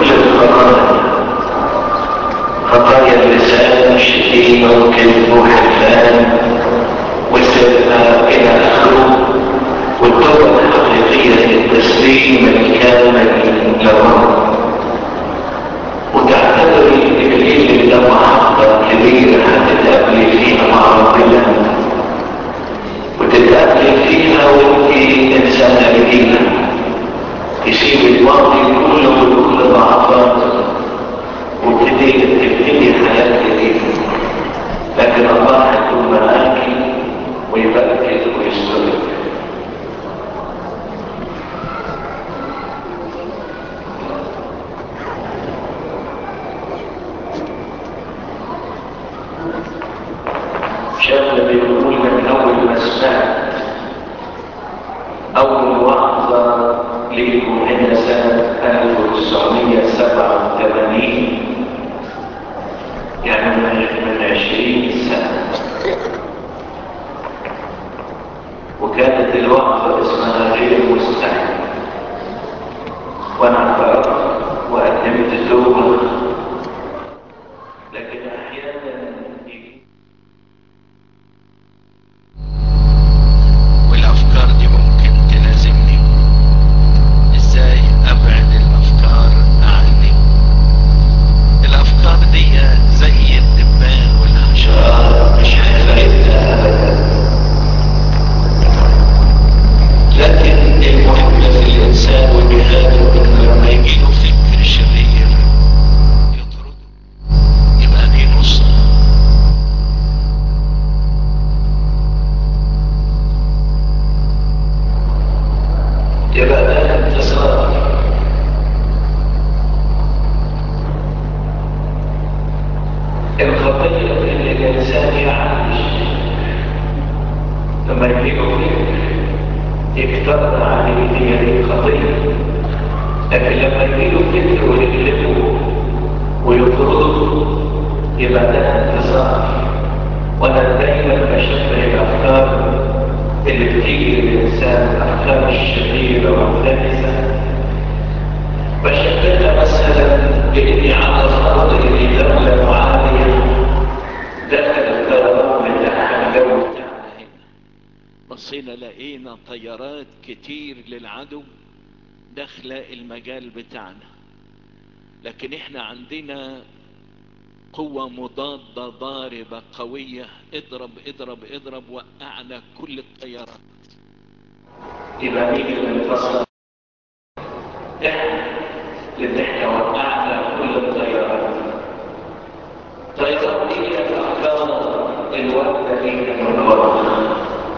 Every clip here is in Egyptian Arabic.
كل الخطايا خطايا اللسان والشتيمة والكذب وحلفان والسرقة إلى آخره والتوبة الحقيقية التسليم الكامل له وتعتبري الليل ده محطة كبيرة هتتقابلي فيها مع ربنا وتتقابلي فيها وانت إنسانة جديدة تسيب الماضي كله وكل ضعفاته وابتدي تبتدي حياة جديدة لكن الله هيكون معاكي ويباركك ويسترك شاب بيقول من اول ما سمعت اول وعظة ليكم هنا سنة 1987 يعني من عشرين سنة وكانت الوقفة اسمها غير مستحيل وانا اعترفت وقدمت توبة لكن احيانا والافكار دي ممكن تلازمني ازاي ابعد الافكار عني الافكار دي زي الدبان والحشرات مش هتفيدنا ابدا لكن المهم في الانسان وجهاده انه لما يجيله فكر شرير يطرده يبقى دي نصره يبقى ده انتصار الخطية ان الانسان يعيش لما يجيله فكر يكتر عليه هي دي الخطية لكن لما يجيله فكر ويكلمه ويطرده يبقى ده انتصار وانا دايما بشبه الافكار اللي بتيجي للإنسان الأفكار الشريرة والخبيثة بشبهها مثلا بإني على فرض إني دولة معادية دخل الطيران بتاعها الجو بتاعنا هنا بصينا لقينا طيارات كتير للعدو داخلة المجال بتاعنا لكن احنا عندنا قوة مضادة ضاربة قوية اضرب اضرب اضرب وقعنا كل الطيارات يبقى مين اللي انتصر؟ احنا لأن احنا وقعنا كل الطيارات طيارات دي كانت أفكار الوقت لينا من ورا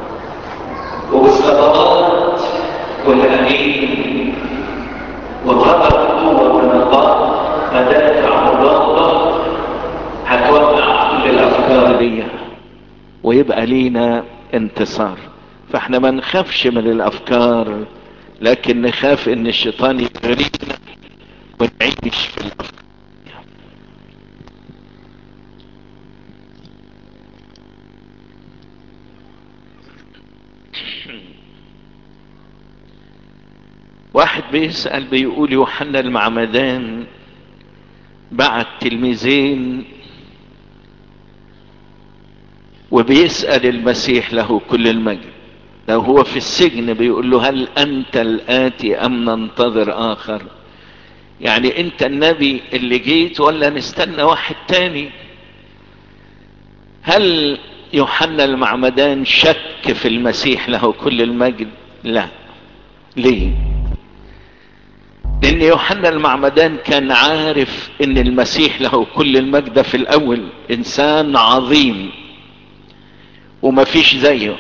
والصلوات والأمين وطلب قوة من الله مدافع مضادة هتوقع كل الأفكار دي ويبقى لينا انتصار فاحنا ما نخافش من الافكار لكن نخاف ان الشيطان يغرينا ونعيش في الافكار واحد بيسأل بيقول يوحنا المعمدان بعت تلميذين وبيسأل المسيح له كل المجد لو هو في السجن بيقول له هل أنت الآتي أم ننتظر آخر يعني أنت النبي اللي جيت ولا نستنى واحد تاني هل يوحنا المعمدان شك في المسيح له كل المجد لا ليه لان يوحنا المعمدان كان عارف ان المسيح له كل المجد في الاول انسان عظيم وما فيش زيه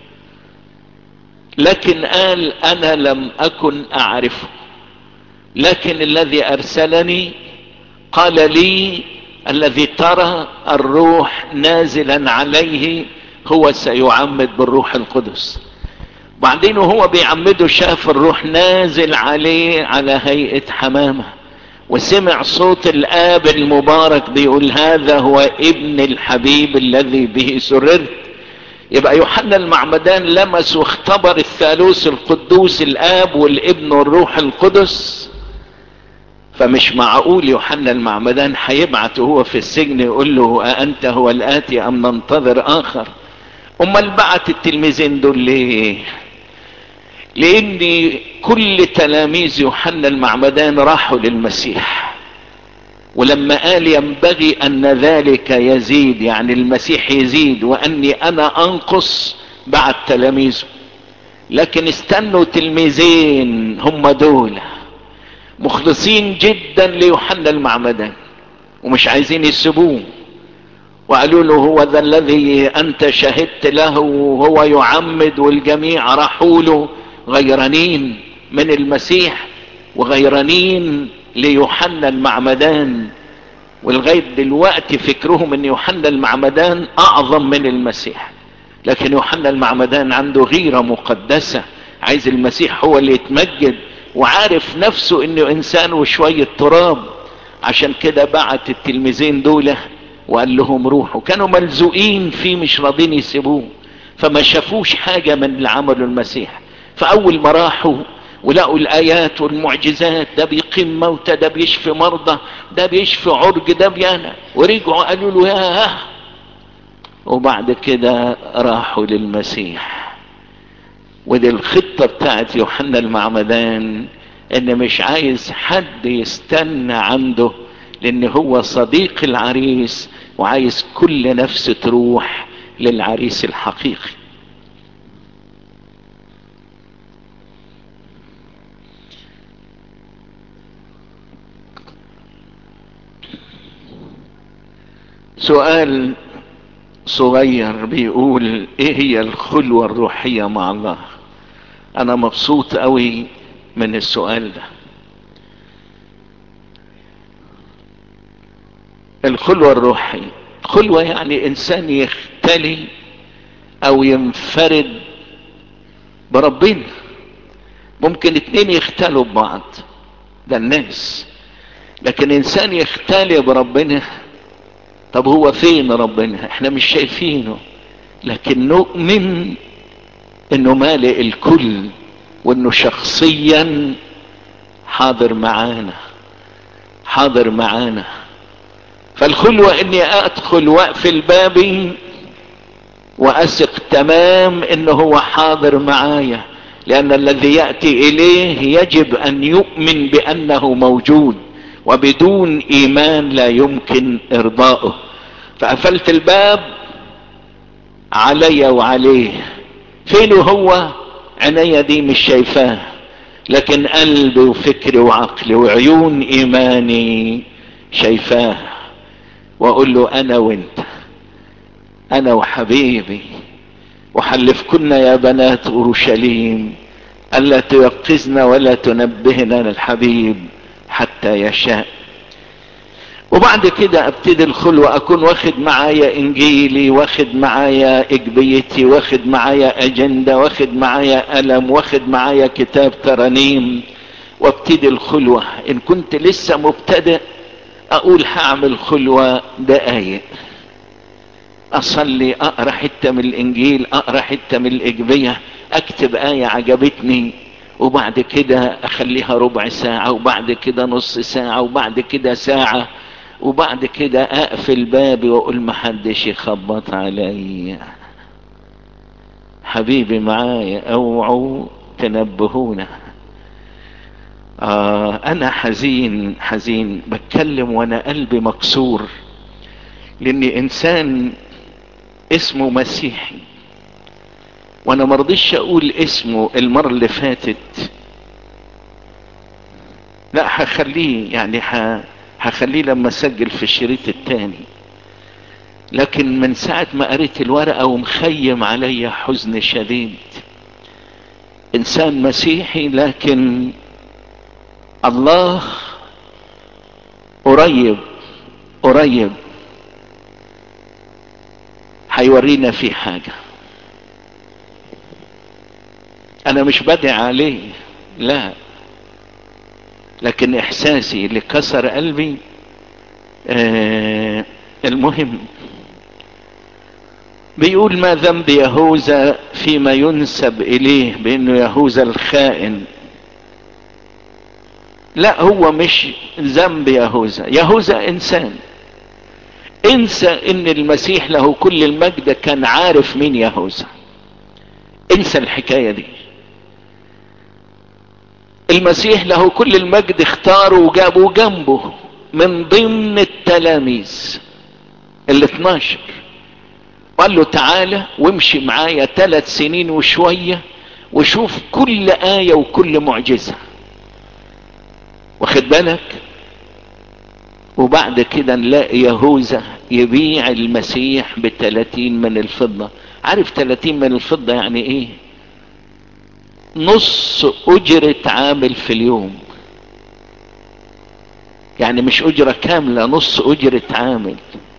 لكن قال انا لم اكن اعرفه لكن الذي ارسلني قال لي الذي ترى الروح نازلا عليه هو سيعمد بالروح القدس بعدين وهو بيعمده شاف الروح نازل عليه على هيئة حمامة وسمع صوت الآب المبارك بيقول هذا هو ابن الحبيب الذي به سررت يبقى يوحنا المعمدان لمس واختبر الثالوث القدوس الآب والابن والروح القدس فمش معقول يوحنا المعمدان هيبعت وهو في السجن يقول له أأنت هو الآتي أم ننتظر آخر أمال بعت التلميذين دول ليه لأن كل تلاميذ يوحنا المعمدان راحوا للمسيح ولما قال ينبغي أن ذلك يزيد يعني المسيح يزيد وأني أنا أنقص بعد تلاميذه لكن استنوا تلميذين هم دول مخلصين جدا ليوحنا المعمدان ومش عايزين يسيبوه وقالوا له هو ذا الذي انت شهدت له وهو يعمد والجميع راحوا له غيرانين من المسيح وغيرانين ليوحنا المعمدان ولغاية دلوقتي فكرهم ان يوحنا المعمدان اعظم من المسيح لكن يوحنا المعمدان عنده غيرة مقدسة عايز المسيح هو اللي يتمجد وعارف نفسه انه انسان وشوية تراب عشان كده بعت التلميذين دول وقال لهم روحوا كانوا ملزوقين فيه مش راضين يسيبوه فما شافوش حاجة من اللي عمله المسيح فاول ما راحوا ولقوا الايات والمعجزات ده بيقيم موتى ده بيشفي مرضى ده بيشفي عرج ده بيانا ورجعوا قالوا له يا وبعد كده راحوا للمسيح ودي الخطة بتاعت يوحنا المعمدان ان مش عايز حد يستنى عنده لان هو صديق العريس وعايز كل نفس تروح للعريس الحقيقي سؤال صغير بيقول ايه هي الخلوة الروحية مع الله انا مبسوط قوي من السؤال ده الخلوة الروحية خلوة يعني انسان يختلي او ينفرد بربنا ممكن اتنين يختلوا ببعض ده الناس لكن انسان يختلي بربنا طب هو فين ربنا احنا مش شايفينه لكن نؤمن انه مالئ الكل وانه شخصيا حاضر معانا حاضر معانا فالخلوة اني ادخل واقفل الباب واثق تمام انه هو حاضر معايا لان الذي يأتي اليه يجب ان يؤمن بانه موجود وبدون ايمان لا يمكن ارضائه فقفلت الباب علي وعليه فين هو عينيا دي مش شايفاه لكن قلبي وفكري وعقلي وعيون ايماني شايفاه واقول له انا وانت انا وحبيبي وحلفكن يا بنات اورشليم الا تيقظن ولا تنبهن للحبيب حتى يشاء وبعد كده ابتدي الخلوة اكون واخد معايا انجيلي واخد معايا اجبيتي واخد معايا اجندة واخد معايا قلم واخد معايا كتاب ترانيم وابتدي الخلوة ان كنت لسه مبتدئ اقول هعمل خلوة دقايق اصلي اقرا حتة من الانجيل اقرا حتة من الاجبية اكتب اية عجبتني وبعد كده اخليها ربع ساعة وبعد كده نص ساعة وبعد كده ساعة وبعد كده اقفل بابي واقول محدش يخبط عليا حبيبي معايا اوعوا تنبهونا آه انا حزين حزين بتكلم وانا قلبي مكسور لاني انسان اسمه مسيحي وانا مرضيش اقول اسمه المرة اللي فاتت لا هخليه يعني هخليه لما اسجل في الشريط التاني لكن من ساعة ما قريت الورقة ومخيم عليا حزن شديد انسان مسيحي لكن الله قريب قريب هيورينا في حاجة انا مش بدعي عليه لا لكن احساسي اللي كسر قلبي آه المهم بيقول ما ذنب يهوذا فيما ينسب اليه بانه يهوذا الخائن لا هو مش ذنب يهوذا يهوذا انسان انسى ان المسيح له كل المجد كان عارف مين يهوذا انسى الحكاية دي المسيح له كل المجد اختاره وجابه جنبه من ضمن التلاميذ ال 12 وقال له تعالى وامشي معايا ثلاث سنين وشوية وشوف كل آية وكل معجزة واخد بالك وبعد كده نلاقي يهوذا يبيع المسيح بتلاتين من الفضة عارف تلاتين من الفضة يعني ايه نص اجرة عامل في اليوم يعني مش اجرة كاملة نص اجرة عامل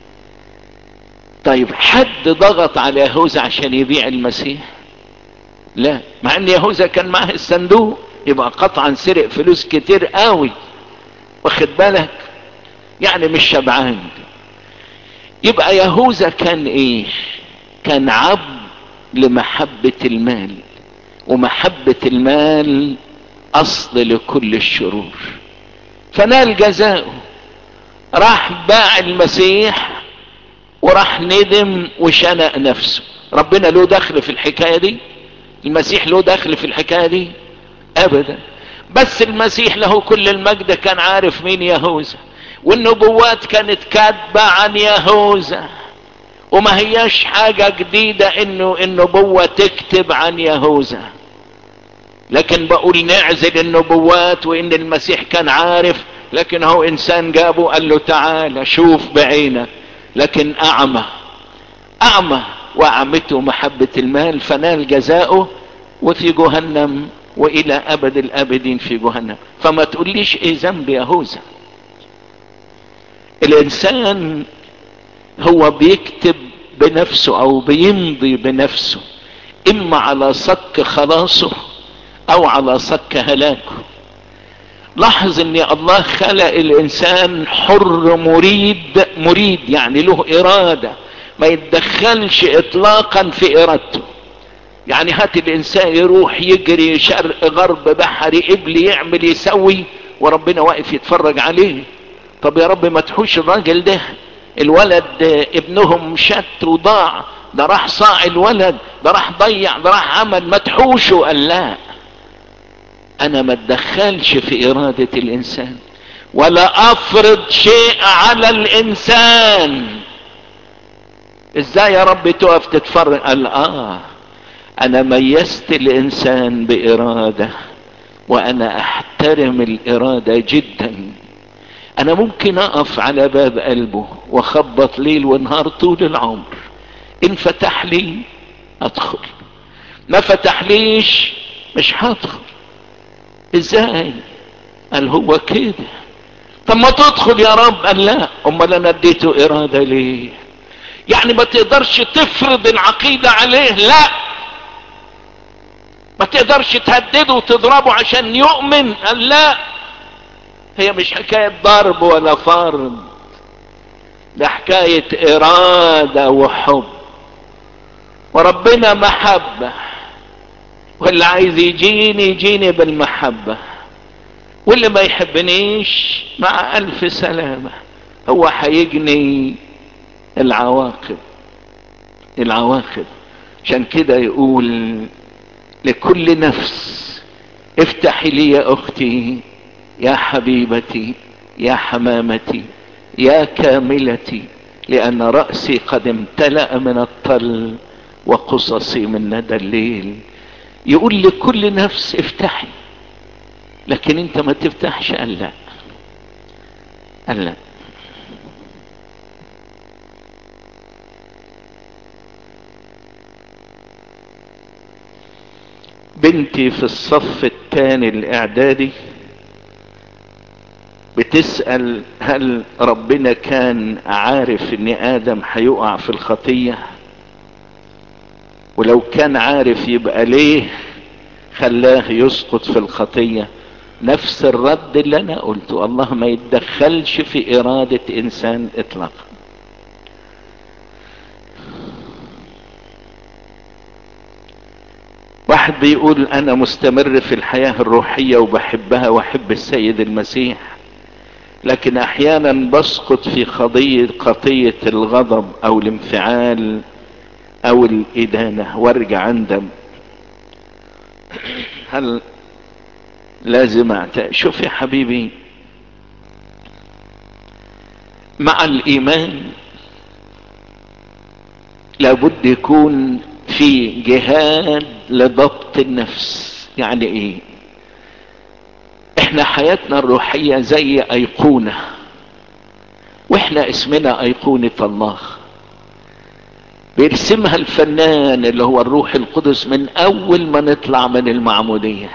طيب حد ضغط على يهوذا عشان يبيع المسيح لا مع ان يهوذا كان معاه الصندوق يبقى قطعا سرق فلوس كتير قوي واخد بالك يعني مش شبعان يبقى يهوذا كان ايه كان عبد لمحبة المال ومحبة المال اصل لكل الشرور فنال جزاؤه راح باع المسيح وراح ندم وشنق نفسه ربنا له دخل في الحكاية دي المسيح له دخل في الحكاية دي ابدا بس المسيح له كل المجد كان عارف مين يهوذا والنبوات كانت كاتبة عن يهوذا وما هياش حاجة جديدة انه النبوة تكتب عن يهوذا لكن بقول نعزل النبوات وان المسيح كان عارف لكن هو انسان جابه قال له تعالى شوف بعينك لكن اعمى اعمى واعمته محبة المال فنال جزاؤه وفي جهنم والى ابد الابدين في جهنم فما تقوليش ايه ذنب يهوذا الانسان هو بيكتب بنفسه او بيمضي بنفسه اما على صك خلاصه او على صك هلاكه لاحظ ان الله خلق الانسان حر مريد مريد يعني له ارادة ما يتدخلش اطلاقا في ارادته يعني هات الانسان يروح يجري شرق غرب بحري قبل يعمل يسوي وربنا واقف يتفرج عليه طب يا رب ما تحوش الراجل ده الولد ابنهم شت وضاع ده راح صاع الولد ده راح ضيع ده راح عمل ما تحوشه قال لا انا ما اتدخلش في ارادة الانسان ولا افرض شيء على الانسان ازاي يا رب تقف تتفرج قال اه انا ميزت الانسان بارادة وانا احترم الارادة جدا انا ممكن اقف على باب قلبه واخبط ليل ونهار طول العمر ان فتح لي ادخل ما فتح ليش مش هدخل ازاي قال هو كده طب ما تدخل يا رب قال لا امال انا اديته ارادة ليه يعني ما تقدرش تفرض العقيدة عليه لا ما تقدرش تهدده وتضربه عشان يؤمن قال لا هي مش حكاية ضرب ولا فرض ده حكاية ارادة وحب وربنا محبة واللي عايز يجيني يجيني بالمحبة واللي ما يحبنيش مع الف سلامة هو هيجني العواقب العواقب عشان كده يقول لكل نفس افتحي لي يا اختي يا حبيبتي يا حمامتي يا كاملتي لان رأسي قد امتلأ من الطل وقصصي من ندى الليل يقول لكل نفس افتحي لكن انت ما تفتحش قال لا قال لا بنتي في الصف الثاني الاعدادي بتسأل هل ربنا كان عارف ان ادم هيقع في الخطية ولو كان عارف يبقى ليه خلاه يسقط في الخطية نفس الرد اللي انا قلته الله ما يتدخلش في ارادة انسان اطلاقا واحد بيقول انا مستمر في الحياة الروحية وبحبها واحب السيد المسيح لكن احيانا بسقط في قضية قضية الغضب او الانفعال او الادانة وارجع اندم هل لازم اعتقد شوف يا حبيبي مع الايمان لابد يكون في جهاد لضبط النفس يعني ايه احنا حياتنا الروحية زي ايقونة واحنا اسمنا ايقونة الله بيرسمها الفنان اللي هو الروح القدس من اول ما نطلع من المعمودية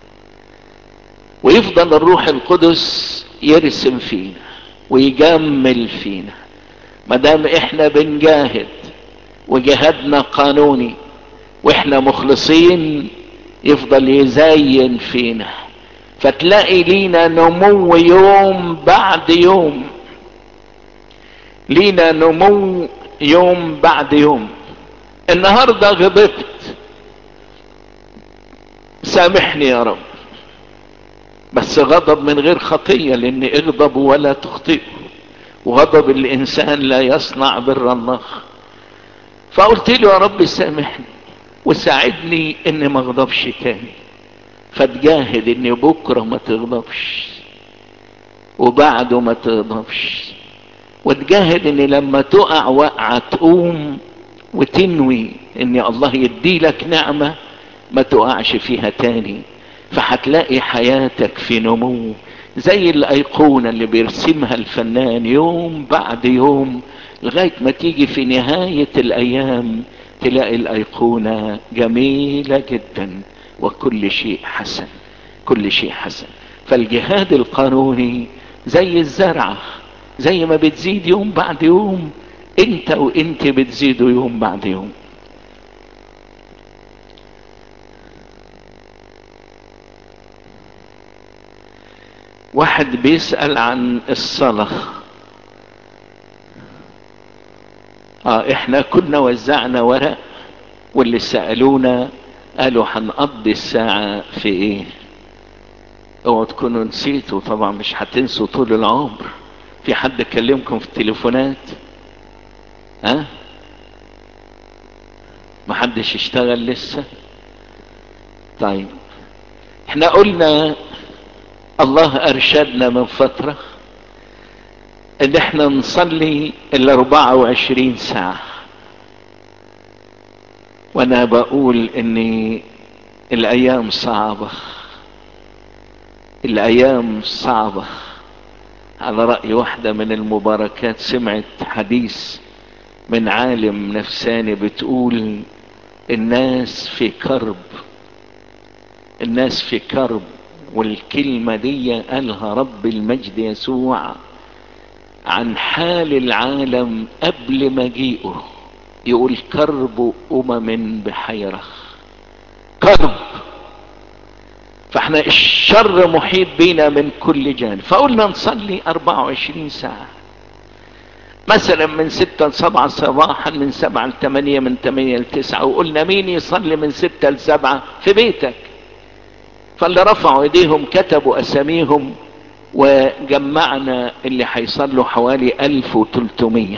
ويفضل الروح القدس يرسم فينا ويجمل فينا مدام احنا بنجاهد وجهادنا قانوني واحنا مخلصين يفضل يزين فينا فتلاقي لينا نمو يوم بعد يوم لينا نمو يوم بعد يوم النهارده غضبت سامحني يا رب بس غضب من غير خطيه لان اغضب ولا تخطئ وغضب الانسان لا يصنع بر الله فقلت له يا رب سامحني وساعدني اني ما اغضبش تاني فتجاهد ان بكره ما تغضبش وبعده ما تغضبش وتجاهد ان لما تقع وقعه تقوم وتنوي ان الله يدي لك نعمه ما تقعش فيها تاني فهتلاقي حياتك في نمو زي الايقونه اللي بيرسمها الفنان يوم بعد يوم لغايه ما تيجي في نهايه الايام تلاقي الايقونه جميله جدا وكل شيء حسن كل شيء حسن فالجهاد القانوني زي الزرعه زي ما بتزيد يوم بعد يوم انت وانت بتزيدوا يوم بعد يوم واحد بيسأل عن الصلاة اه احنا كنا وزعنا ورق واللي سألونا قالوا هنقضي الساعة في ايه اوعوا تكونوا نسيتوا طبعا مش هتنسوا طول العمر في حد كلمكم في التليفونات ها أه؟ محدش اشتغل لسه طيب احنا قلنا الله ارشدنا من فترة ان احنا نصلي ال 24 ساعة وانا بقول ان الايام صعبة الايام صعبة على رأي واحدة من المباركات سمعت حديث من عالم نفساني بتقول الناس في كرب الناس في كرب والكلمة دي قالها رب المجد يسوع عن حال العالم قبل مجيئه يقول كرب أمم بحيرة كرب فاحنا الشر محيط بينا من كل جانب فقلنا نصلي 24 ساعة مثلا من ستة لسبعة صباحا من سبعة لثمانية من ثمانية لتسعة وقلنا مين يصلي من ستة لسبعة في بيتك فاللي رفعوا ايديهم كتبوا اساميهم وجمعنا اللي هيصلوا حوالي 1300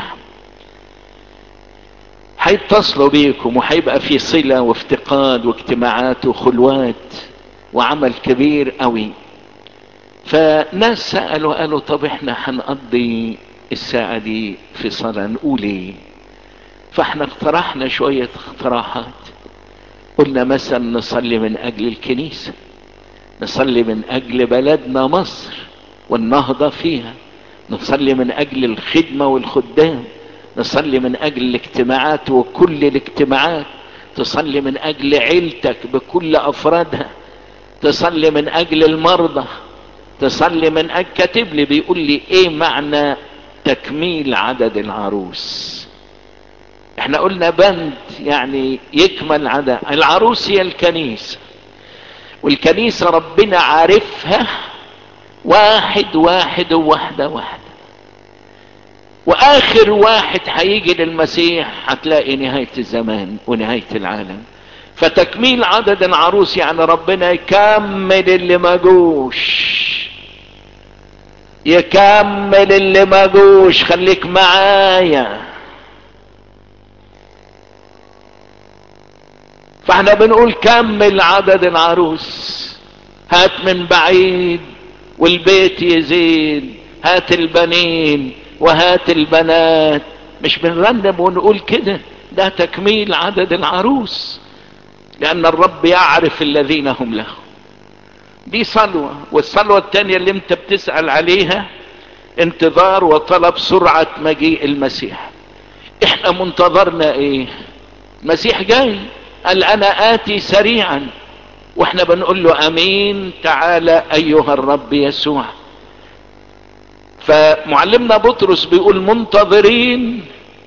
هيتصلوا بيكم وهيبقى في صلة وافتقاد واجتماعات وخلوات وعمل كبير قوي فناس سألوا قالوا طب احنا هنقضي الساعة دي في صلاة نقول ايه فاحنا اقترحنا شوية اقتراحات قلنا مثلا نصلي من اجل الكنيسة نصلي من اجل بلدنا مصر والنهضة فيها نصلي من اجل الخدمة والخدام نصلي من اجل الاجتماعات وكل الاجتماعات تصلي من اجل عيلتك بكل افرادها تصلي من اجل المرضى تصلي من اجل كاتب لي بيقول لي ايه معنى تكميل عدد العروس احنا قلنا بند يعني يكمل عدد العروس هي الكنيسة والكنيسة ربنا عارفها واحد واحد وواحدة واحدة واخر واحد هيجي للمسيح هتلاقي نهاية الزمان ونهاية العالم فتكميل عدد العروس يعني ربنا يكمل اللي ما جوش يكمل اللي ما جوش خليك معايا فاحنا بنقول كمل عدد العروس هات من بعيد والبيت يزيد هات البنين وهات البنات مش بنرنم ونقول كده ده تكميل عدد العروس لان الرب يعرف الذين هم له دي صلوة والصلوة التانية اللي انت بتسأل عليها انتظار وطلب سرعة مجيء المسيح احنا منتظرنا ايه المسيح جاي قال انا اتي سريعا واحنا بنقول له امين تعالى ايها الرب يسوع فمعلمنا بطرس بيقول منتظرين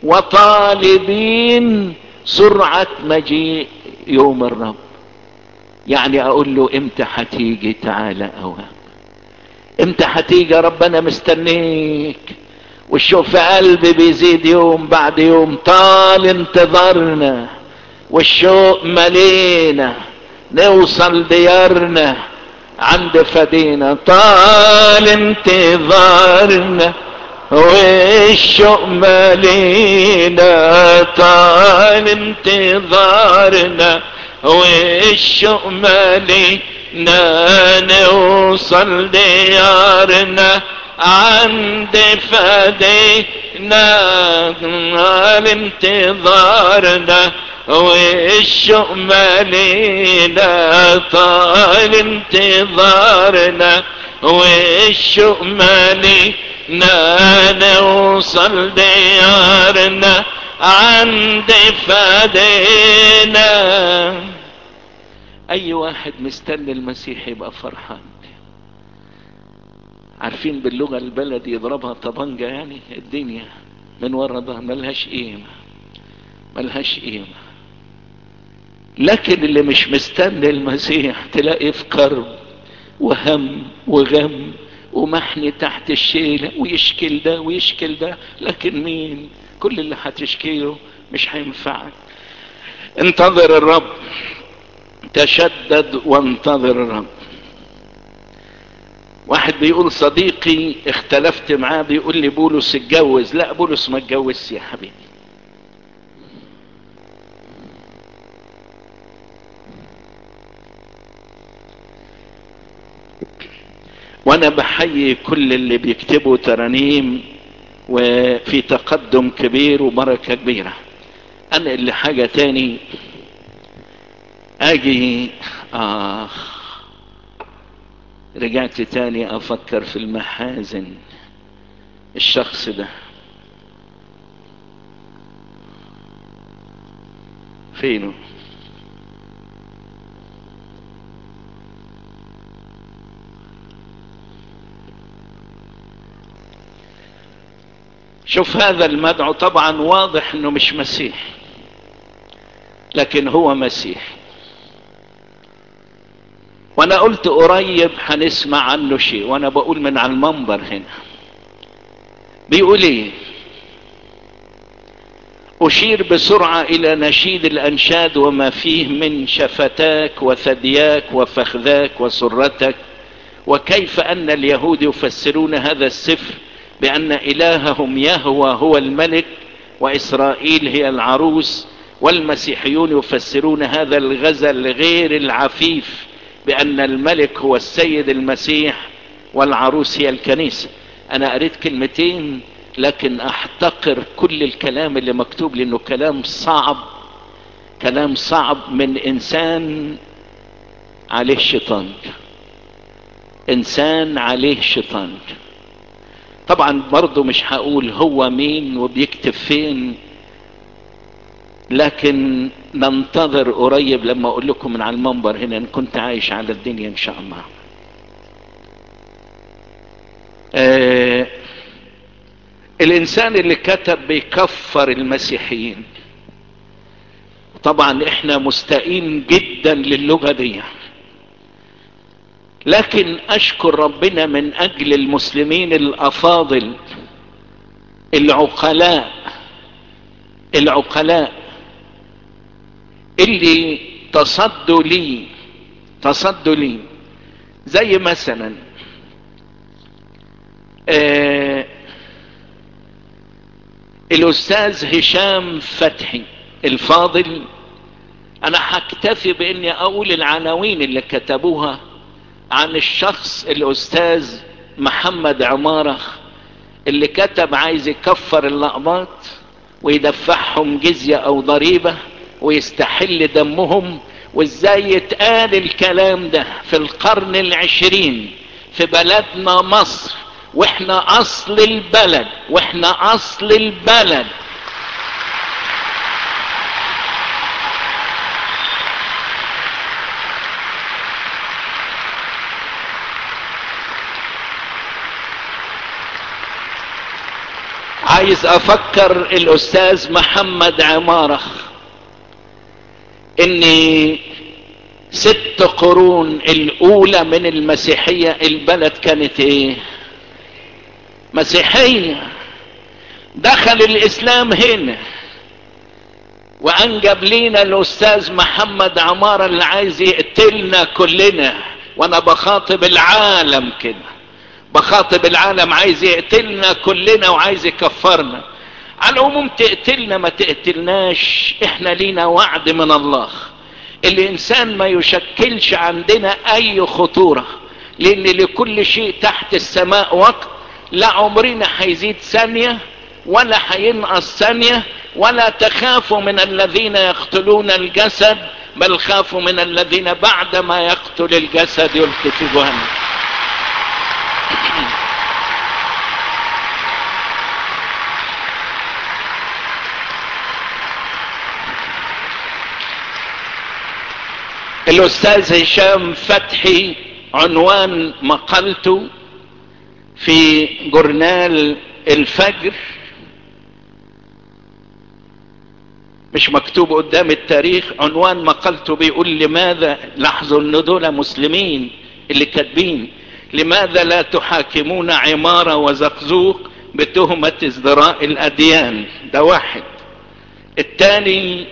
وطالبين سرعة مجيء يوم الرب يعني اقول له امتى هتيجي تعالى اوام امتى هتيجي يا رب انا مستنيك والشوق في قلبي بيزيد يوم بعد يوم طال انتظارنا والشوق ملينا نوصل ديارنا عند فدينا طال انتظارنا والشوق ملينا طال انتظارنا والشوق ملينا نوصل ديارنا عند فدينا طال انتظارنا والشوق مالينا طال انتظارنا والشوق مالينا نوصل ديارنا عند فدينا اي واحد مستني المسيح يبقى فرحان عارفين باللغة البلد يضربها طبنجة يعني الدنيا من ورا ده ملهاش قيمة ملهاش قيمة لكن اللي مش مستني المسيح تلاقي في كرب وهم وغم ومحني تحت الشيلة ويشكل ده ويشكل ده لكن مين كل اللي هتشكيله مش هينفعك انتظر الرب تشدد وانتظر الرب واحد بيقول صديقي اختلفت معاه بيقول لي بولس اتجوز لا بولس ما اتجوزش يا حبيبي وانا بحيي كل اللي بيكتبوا ترانيم وفي تقدم كبير وبركة كبيرة انا اللي حاجة تاني اجي اخ رجعت تاني افكر في المحازن الشخص ده فينه شوف هذا المدعو طبعا واضح انه مش مسيح لكن هو مسيح وانا قلت قريب هنسمع عنه شيء وانا بقول من على المنبر هنا بيقول ايه اشير بسرعة الى نشيد الانشاد وما فيه من شفتاك وثدياك وفخذاك وسرتك وكيف ان اليهود يفسرون هذا السفر بان الههم يهوى هو الملك واسرائيل هي العروس والمسيحيون يفسرون هذا الغزل غير العفيف بان الملك هو السيد المسيح والعروس هي الكنيسة انا قريت كلمتين لكن احتقر كل الكلام اللي مكتوب لانه كلام صعب كلام صعب من انسان عليه شيطان انسان عليه شيطان طبعا برضه مش هقول هو مين وبيكتب فين لكن ننتظر قريب لما اقول لكم من على المنبر هنا ان كنت عايش على الدنيا ان شاء الله آه الانسان اللي كتب بيكفر المسيحيين طبعا احنا مستائين جدا للغة دي لكن اشكر ربنا من اجل المسلمين الافاضل العقلاء العقلاء اللي تصدوا لي تصدوا لي زي مثلا آه الاستاذ هشام فتحي الفاضل انا هكتفي باني اقول العناوين اللي كتبوها عن الشخص الاستاذ محمد عمارة اللي كتب عايز يكفر اللقبات ويدفعهم جزية او ضريبة ويستحل دمهم وازاي يتقال الكلام ده في القرن العشرين في بلدنا مصر واحنا اصل البلد واحنا اصل البلد عايز افكر الاستاذ محمد عمارة اني ست قرون الاولى من المسيحية البلد كانت ايه مسيحية دخل الاسلام هنا وانجب لينا الاستاذ محمد عمارة اللي عايز يقتلنا كلنا وانا بخاطب العالم كده بخاطب العالم عايز يقتلنا كلنا وعايز يكفرنا على العموم تقتلنا ما تقتلناش احنا لينا وعد من الله الانسان ما يشكلش عندنا اي خطورة لان لكل شيء تحت السماء وقت لا عمرنا هيزيد ثانية ولا هينقص ثانية ولا تخافوا من الذين يقتلون الجسد بل خافوا من الذين بعد ما يقتل الجسد يلقي في جهنم الاستاذ هشام فتحي عنوان مقالته في جورنال الفجر مش مكتوب قدام التاريخ عنوان مقالته بيقول لماذا لاحظوا ان دول مسلمين اللي كاتبين لماذا لا تحاكمون عمارة وزقزوق بتهمة ازدراء الاديان ده واحد الثاني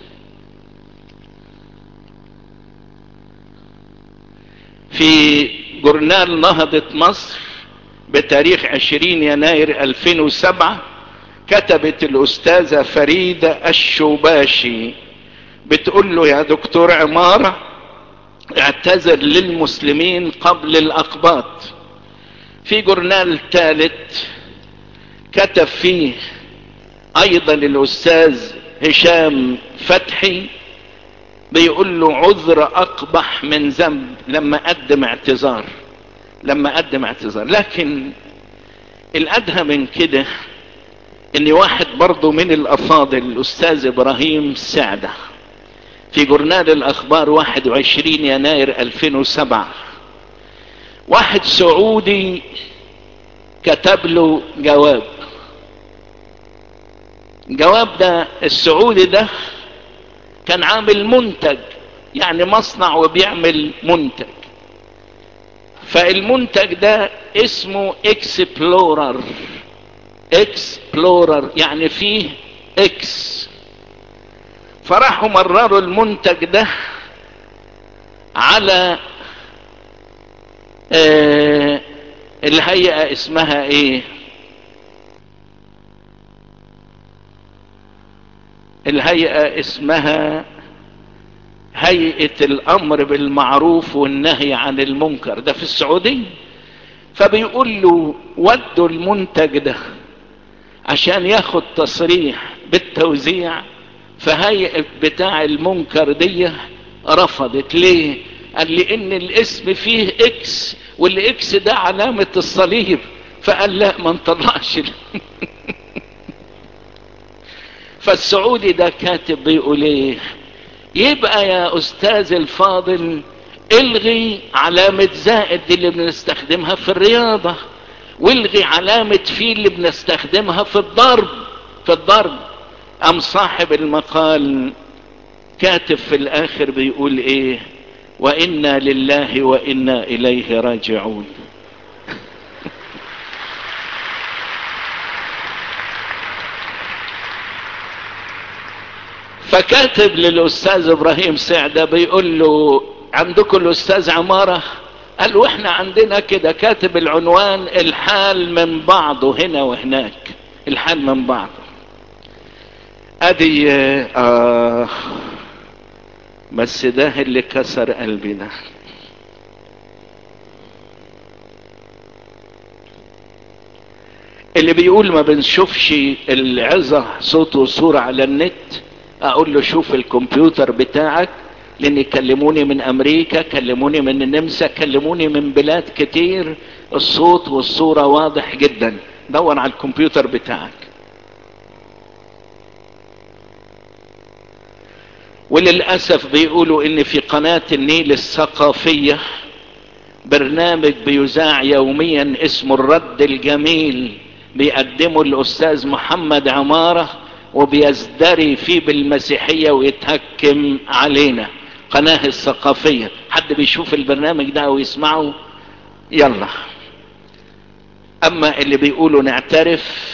في جورنال نهضة مصر بتاريخ 20 يناير 2007 كتبت الأستاذة فريدة الشوباشي بتقول له يا دكتور عمارة اعتذر للمسلمين قبل الأقباط في جورنال ثالث كتب فيه أيضا الأستاذ هشام فتحي بيقول له عذر اقبح من ذنب لما قدم اعتذار لما قدم اعتذار لكن الادهى من كده ان واحد برضه من الافاضل الاستاذ ابراهيم سعدة في جورنال الاخبار 21 يناير 2007 واحد سعودي كتب له جواب الجواب ده السعودي ده كان عامل منتج يعني مصنع وبيعمل منتج فالمنتج ده اسمه اكسبلورر اكسبلورر يعني فيه اكس فراحوا مرروا المنتج ده على آه الهيئة اسمها ايه الهيئة اسمها هيئة الامر بالمعروف والنهي عن المنكر ده في السعودية فبيقول له ودوا المنتج ده عشان ياخد تصريح بالتوزيع فهيئة بتاع المنكر دي رفضت ليه قال لي ان الاسم فيه اكس والاكس ده علامة الصليب فقال لا ما نطلعش فالسعودي ده كاتب بيقول ايه يبقى يا استاذ الفاضل الغي علامة زائد دي اللي بنستخدمها في الرياضة والغي علامة في اللي بنستخدمها في الضرب في الضرب ام صاحب المقال كاتب في الاخر بيقول ايه وانا لله وانا اليه راجعون فكاتب للاستاذ ابراهيم سعده بيقول له عندكم الاستاذ عماره قال له احنا عندنا كده كاتب العنوان الحال من بعضه هنا وهناك الحال من بعضه ادي آه بس ده اللي كسر قلبي ده اللي بيقول ما بنشوفش العظة صوت وصورة على النت اقول له شوف الكمبيوتر بتاعك لان يكلموني من امريكا كلموني من النمسا كلموني من بلاد كتير الصوت والصورة واضح جدا دور على الكمبيوتر بتاعك وللأسف بيقولوا ان في قناة النيل الثقافية برنامج بيذاع يوميا اسمه الرد الجميل بيقدمه الاستاذ محمد عمارة وبيزدري فيه بالمسيحية ويتهكم علينا قناة الثقافية حد بيشوف البرنامج ده ويسمعه يلا اما اللي بيقولوا نعترف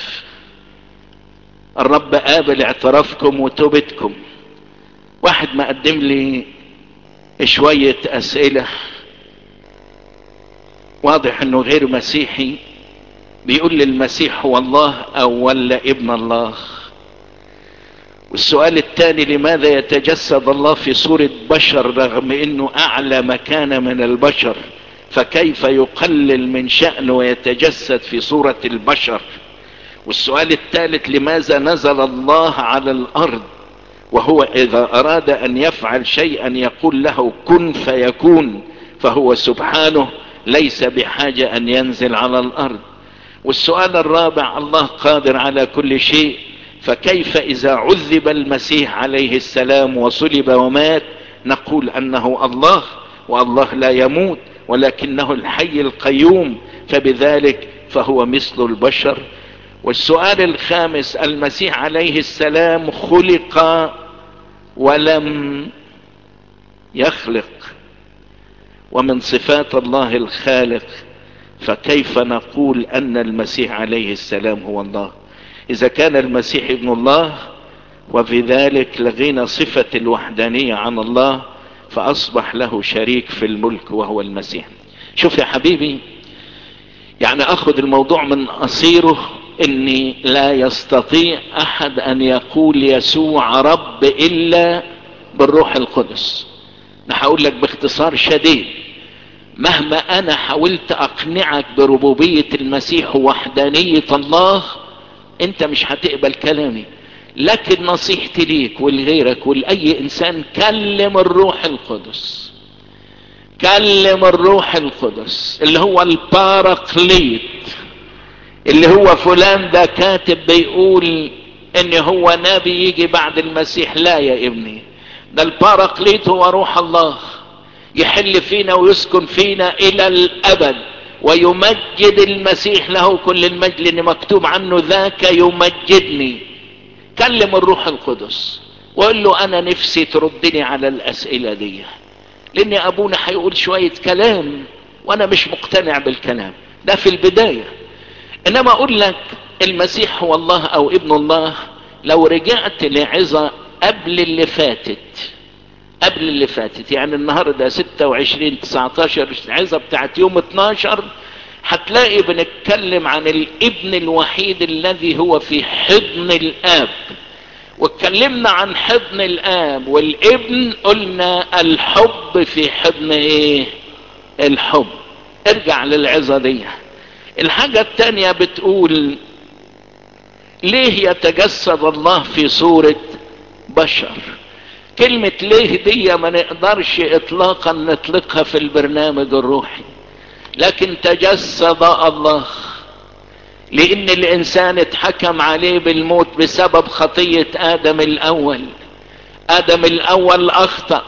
الرب قابل اعترافكم وتوبتكم واحد مقدم لي شوية اسئلة واضح انه غير مسيحي بيقول لي المسيح هو الله او ولا ابن الله والسؤال الثاني لماذا يتجسد الله في صورة بشر رغم انه اعلى مكانة من البشر فكيف يقلل من شأنه ويتجسد في صورة البشر والسؤال الثالث لماذا نزل الله على الارض وهو اذا اراد ان يفعل شيئا يقول له كن فيكون فهو سبحانه ليس بحاجة ان ينزل على الارض والسؤال الرابع الله قادر على كل شيء فكيف اذا عذب المسيح عليه السلام وصلب ومات نقول انه الله والله لا يموت ولكنه الحي القيوم فبذلك فهو مثل البشر والسؤال الخامس المسيح عليه السلام خلق ولم يخلق ومن صفات الله الخالق فكيف نقول ان المسيح عليه السلام هو الله اذا كان المسيح ابن الله وفي ذلك لغينا صفة الوحدانية عن الله فاصبح له شريك في الملك وهو المسيح شوف يا حبيبي يعني اخذ الموضوع من قصيره اني لا يستطيع احد ان يقول يسوع رب الا بالروح القدس انا هقول لك باختصار شديد مهما انا حاولت اقنعك بربوبية المسيح ووحدانية الله انت مش هتقبل كلامي لكن نصيحتي ليك ولغيرك ولاي انسان كلم الروح القدس كلم الروح القدس اللي هو الباراكليت اللي هو فلان ده كاتب بيقول ان هو نبي يجي بعد المسيح لا يا ابني ده الباراكليت هو روح الله يحل فينا ويسكن فينا الى الابد ويمجد المسيح له كل المجد لان مكتوب عنه ذاك يمجدني كلم الروح القدس وقول له انا نفسي تردني على الاسئلة دي لان ابونا هيقول شوية كلام وانا مش مقتنع بالكلام ده في البداية انما اقول لك المسيح هو الله او ابن الله لو رجعت لعظة قبل اللي فاتت قبل اللي فاتت يعني النهاردة 26 19 العظة بتاعت يوم 12 هتلاقي بنتكلم عن الابن الوحيد الذي هو في حضن الاب واتكلمنا عن حضن الاب والابن قلنا الحب في حضن ايه الحب ارجع للعظة دي الحاجة التانية بتقول ليه يتجسد الله في صورة بشر كلمة ليه دي ما نقدرش اطلاقا نطلقها في البرنامج الروحي لكن تجسد الله لان الانسان اتحكم عليه بالموت بسبب خطية ادم الاول ادم الاول اخطأ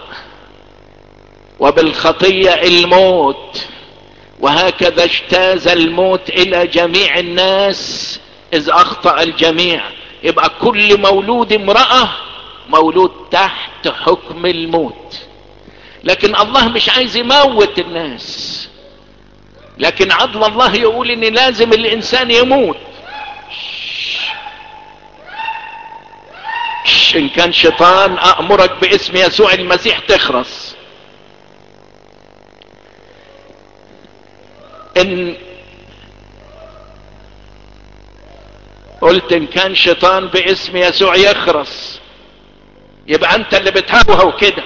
وبالخطية الموت وهكذا اجتاز الموت الى جميع الناس اذ اخطأ الجميع يبقى كل مولود امرأة مولود تحت حكم الموت لكن الله مش عايز يموت الناس لكن عدل الله يقول ان لازم الانسان يموت تخرجش ان كان شيطان امرك باسم يسوع المسيح تخرس ان قلت ان كان شيطان باسم يسوع يخرس يبقى انت اللي بتهوهو كده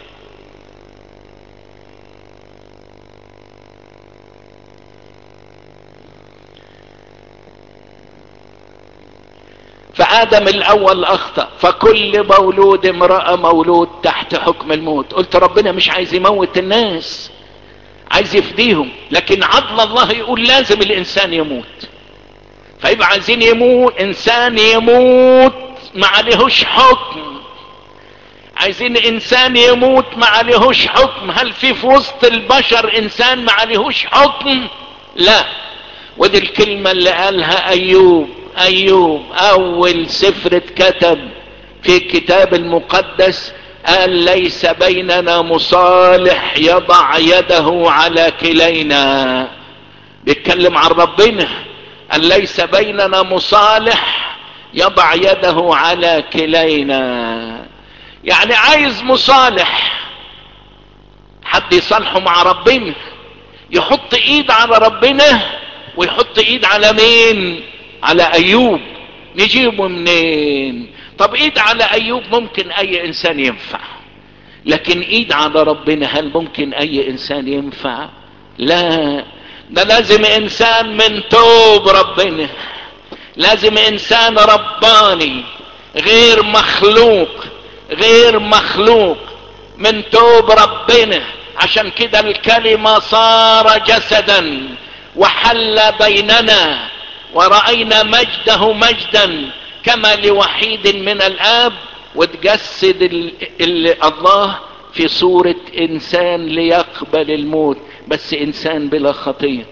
فآدم الأول أخطأ فكل مولود امرأة مولود تحت حكم الموت قلت ربنا مش عايز يموت الناس عايز يفديهم لكن عدل الله يقول لازم الإنسان يموت فيبقى عايزين يموت إنسان يموت ما عليهوش حكم عايزين إنسان يموت ما عليهوش حكم هل في في وسط البشر إنسان ما عليهوش حكم لا ودي الكلمة اللي قالها أيوب ايوب اول سفر اتكتب في الكتاب المقدس قال ليس بيننا مصالح يضع يده على كلينا بيتكلم عن ربنا قال ليس بيننا مصالح يضع يده على كلينا يعني عايز مصالح حد يصالحه مع ربنا يحط ايد على ربنا ويحط ايد على مين على ايوب نجيبه منين طب ايد على ايوب ممكن اي انسان ينفع لكن ايد على ربنا هل ممكن اي انسان ينفع لا ده لازم انسان من توب ربنا لازم انسان رباني غير مخلوق غير مخلوق من توب ربنا عشان كده الكلمة صار جسدا وحل بيننا ورأينا مجده مجدا كما لوحيد من الآب وتجسد ال ال الله في صورة إنسان ليقبل الموت بس إنسان بلا خطية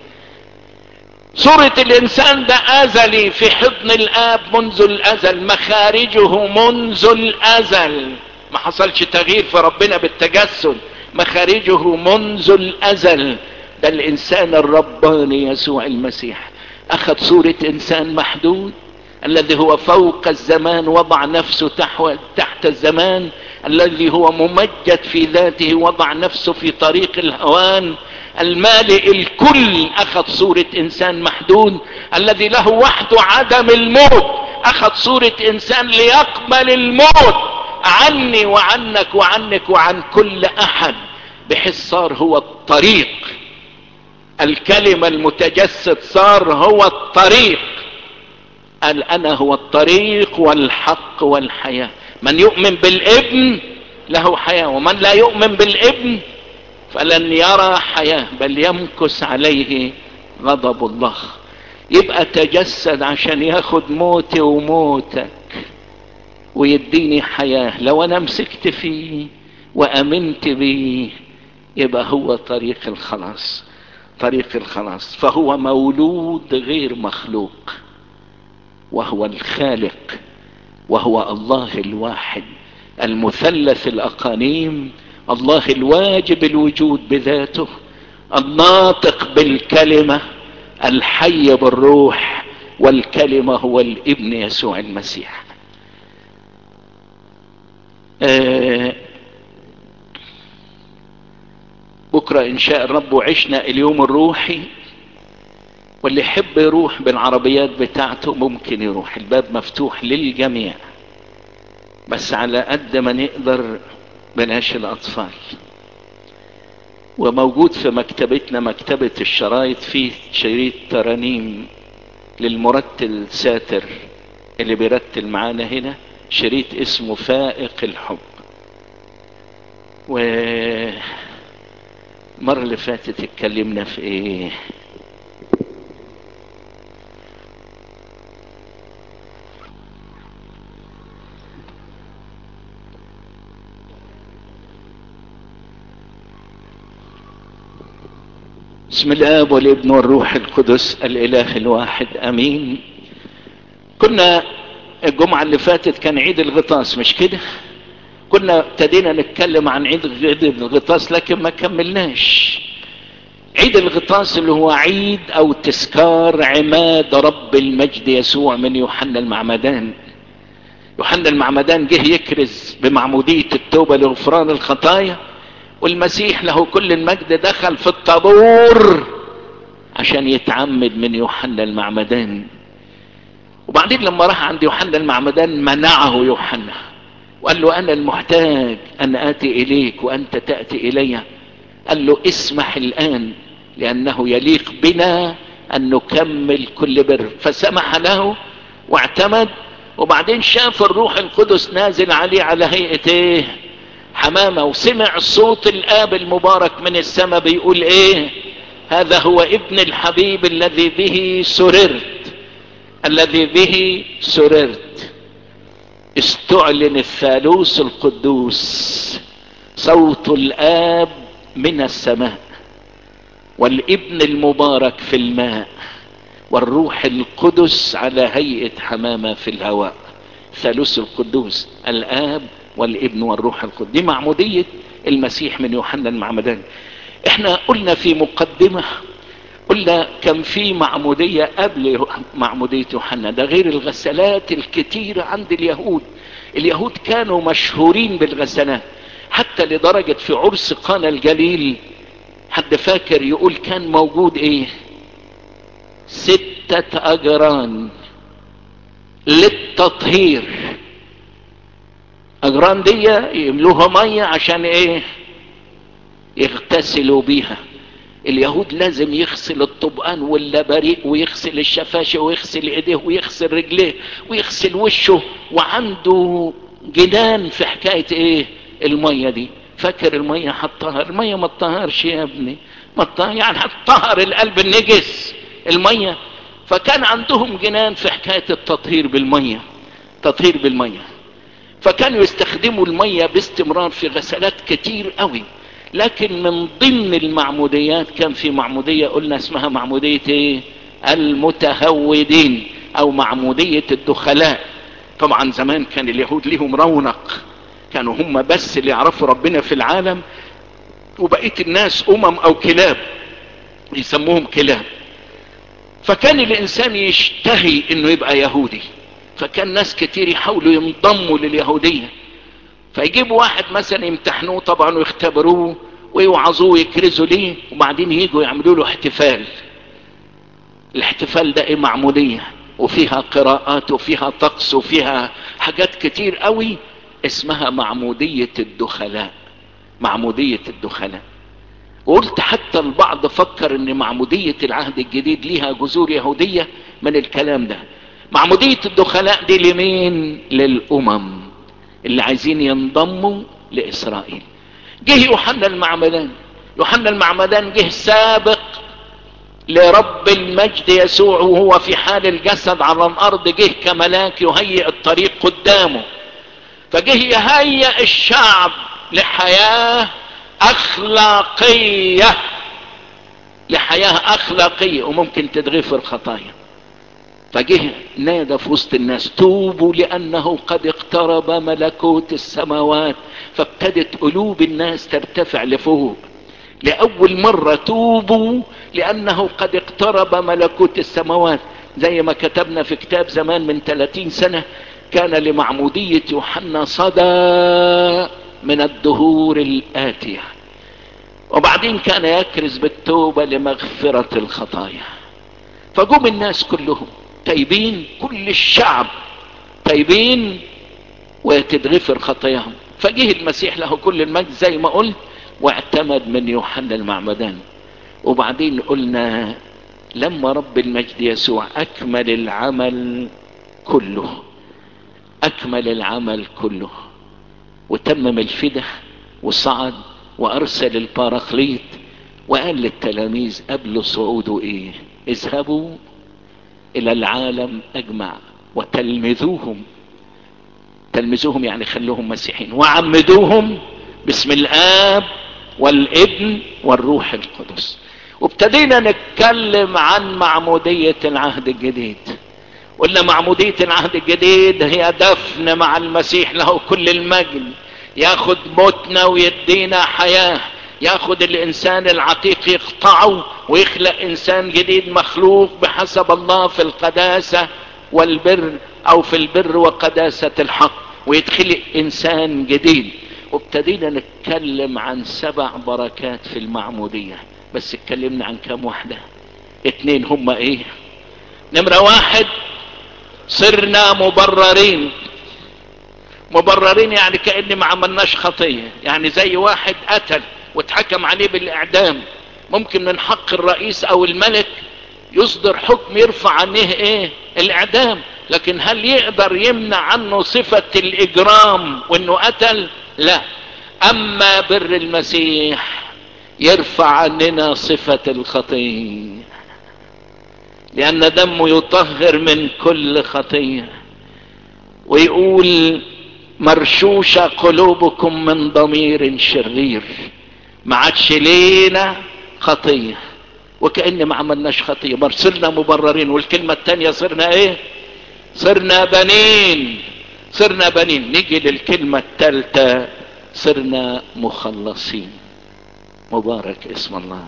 صورة الإنسان ده أزلي في حضن الآب منذ الأزل مخارجه منذ الأزل ما حصلش تغيير في ربنا بالتجسد مخارجه منذ الأزل ده الإنسان الرباني يسوع المسيح اخذ صورة انسان محدود الذي هو فوق الزمان وضع نفسه تحت الزمان الذي هو ممجد في ذاته وضع نفسه في طريق الهوان المالئ الكل اخذ صورة انسان محدود الذي له وحده عدم الموت اخذ صورة انسان ليقبل الموت عني وعنك وعنك وعن كل احد بحيث صار هو الطريق الكلمة المتجسد صار هو الطريق قال انا هو الطريق والحق والحياة من يؤمن بالابن له حياة ومن لا يؤمن بالابن فلن يرى حياة بل يمكس عليه غضب الله يبقى تجسد عشان ياخد موتي وموتك ويديني حياة لو انا مسكت فيه وامنت بيه يبقى هو طريق الخلاص طريق الخلاص فهو مولود غير مخلوق وهو الخالق وهو الله الواحد المثلث الاقانيم الله الواجب الوجود بذاته الناطق بالكلمة الحي بالروح والكلمة هو الابن يسوع المسيح آه بكرة ان شاء الرب وعشنا اليوم الروحي واللي يحب يروح بالعربيات بتاعته ممكن يروح الباب مفتوح للجميع بس على قد ما نقدر بلاش الاطفال وموجود في مكتبتنا مكتبة الشرايط فيه شريط ترانيم للمرتل ساتر اللي بيرتل معانا هنا شريط اسمه فائق الحب و المرة اللي فاتت اتكلمنا في ايه بسم الاب والابن والروح القدس الاله الواحد امين كنا الجمعة اللي فاتت كان عيد الغطاس مش كده كنا ابتدينا نتكلم عن عيد الغطاس لكن ما كملناش عيد الغطاس اللي هو عيد او تذكار عماد رب المجد يسوع من يوحنا المعمدان يوحنا المعمدان جه يكرز بمعمودية التوبة لغفران الخطايا والمسيح له كل المجد دخل في الطابور عشان يتعمد من يوحنا المعمدان وبعدين لما راح عند يوحنا المعمدان منعه يوحنا وقال له انا المحتاج ان اتي اليك وانت تاتي الي قال له اسمح الان لانه يليق بنا ان نكمل كل بر فسمح له واعتمد وبعدين شاف الروح القدس نازل عليه على هيئة ايه حمامة وسمع صوت الاب المبارك من السماء بيقول ايه هذا هو ابن الحبيب الذي به سررت الذي به سررت استعلن الثالوث القدوس صوت الاب من السماء والابن المبارك في الماء والروح القدس على هيئة حمامة في الهواء ثالوث القدوس الآب والابن والروح القدس دي معمودية المسيح من يوحنا المعمدان احنا قلنا في مقدمة قلنا كان في معمودية قبل معمودية يوحنا ده غير الغسلات الكتيرة عند اليهود اليهود كانوا مشهورين بالغسلات حتى لدرجة في عرس قانا الجليل حد فاكر يقول كان موجود ايه ستة اجران للتطهير اجران دي يملوها مية عشان ايه يغتسلوا بيها اليهود لازم يغسل الطبقان واللبريق ويغسل الشفاشة ويغسل ايديه ويغسل رجليه ويغسل وشه وعنده جنان في حكاية ايه المية دي فاكر المية هتطهر المية ما تطهرش يا ابني ما تطهر يعني هتطهر القلب النجس المية فكان عندهم جنان في حكاية التطهير بالمية تطهير بالمية فكانوا يستخدموا المية باستمرار في غسلات كتير قوي لكن من ضمن المعموديات كان في معمودية قلنا اسمها معمودية ايه المتهودين او معمودية الدخلاء طبعا زمان كان اليهود ليهم رونق كانوا هم بس اللي يعرفوا ربنا في العالم وبقية الناس امم او كلاب يسموهم كلاب فكان الانسان يشتهي انه يبقى يهودي فكان ناس كتير يحاولوا ينضموا لليهودية فيجيبوا واحد مثلا يمتحنوه طبعا ويختبروه ويوعظوه ويكرزوا ليه وبعدين يجوا يعملوا له احتفال الاحتفال ده ايه معمودية وفيها قراءات وفيها طقس وفيها حاجات كتير قوي اسمها معمودية الدخلاء معمودية الدخلاء وقلت حتى البعض فكر ان معمودية العهد الجديد ليها جذور يهودية من الكلام ده معمودية الدخلاء دي لمين للامم اللي عايزين ينضموا لاسرائيل جه يوحنا المعمدان يوحنا المعمدان جه سابق لرب المجد يسوع وهو في حال الجسد على الارض جه كملاك يهيئ الطريق قدامه فجه يهيئ الشعب لحياة اخلاقية لحياة اخلاقية وممكن تتغفر خطايا فجه نادى في وسط الناس توبوا لانه قد اقترب ملكوت السماوات فابتدت قلوب الناس ترتفع لفوق لأول مرة توبوا لأنه قد اقترب ملكوت السماوات زي ما كتبنا في كتاب زمان من 30 سنة كان لمعمودية يوحنا صدى من الدهور الآتية وبعدين كان يكرز بالتوبة لمغفرة الخطايا فجم الناس كلهم تايبين كل الشعب تايبين وتتغفر خطاياهم فجه المسيح له كل المجد زي ما قلت واعتمد من يوحنا المعمدان وبعدين قلنا لما رب المجد يسوع اكمل العمل كله اكمل العمل كله وتمم الفدى وصعد وارسل الباراخليط وقال للتلاميذ قبل صعوده ايه اذهبوا الى العالم اجمع وتلمذوهم تلمذوهم يعني خلوهم مسيحيين وعمدوهم باسم الاب والابن والروح القدس وابتدينا نتكلم عن معمودية العهد الجديد قلنا معمودية العهد الجديد هي دفن مع المسيح له كل المجد ياخد موتنا ويدينا حياة ياخد الانسان العتيق يقطعه ويخلق انسان جديد مخلوق بحسب الله في القداسة والبر او في البر وقداسة الحق ويتخلق انسان جديد وابتدينا نتكلم عن سبع بركات في المعمودية بس اتكلمنا عن كام واحدة اتنين هما ايه نمرة واحد صرنا مبررين مبررين يعني كأن ما عملناش خطية يعني زي واحد قتل واتحكم عليه بالاعدام ممكن من حق الرئيس او الملك يصدر حكم يرفع عنه ايه الاعدام لكن هل يقدر يمنع عنه صفة الاجرام وانه قتل لا اما بر المسيح يرفع عننا صفة الخطية لان دمه يطهر من كل خطية ويقول مرشوشة قلوبكم من ضمير شرير ما عادش لينا خطية وكأن ما عملناش خطية بل صرنا مبررين والكلمة التانية صرنا ايه صرنا بنين صرنا بنين نيجي للكلمة التالتة صرنا مخلصين مبارك اسم الله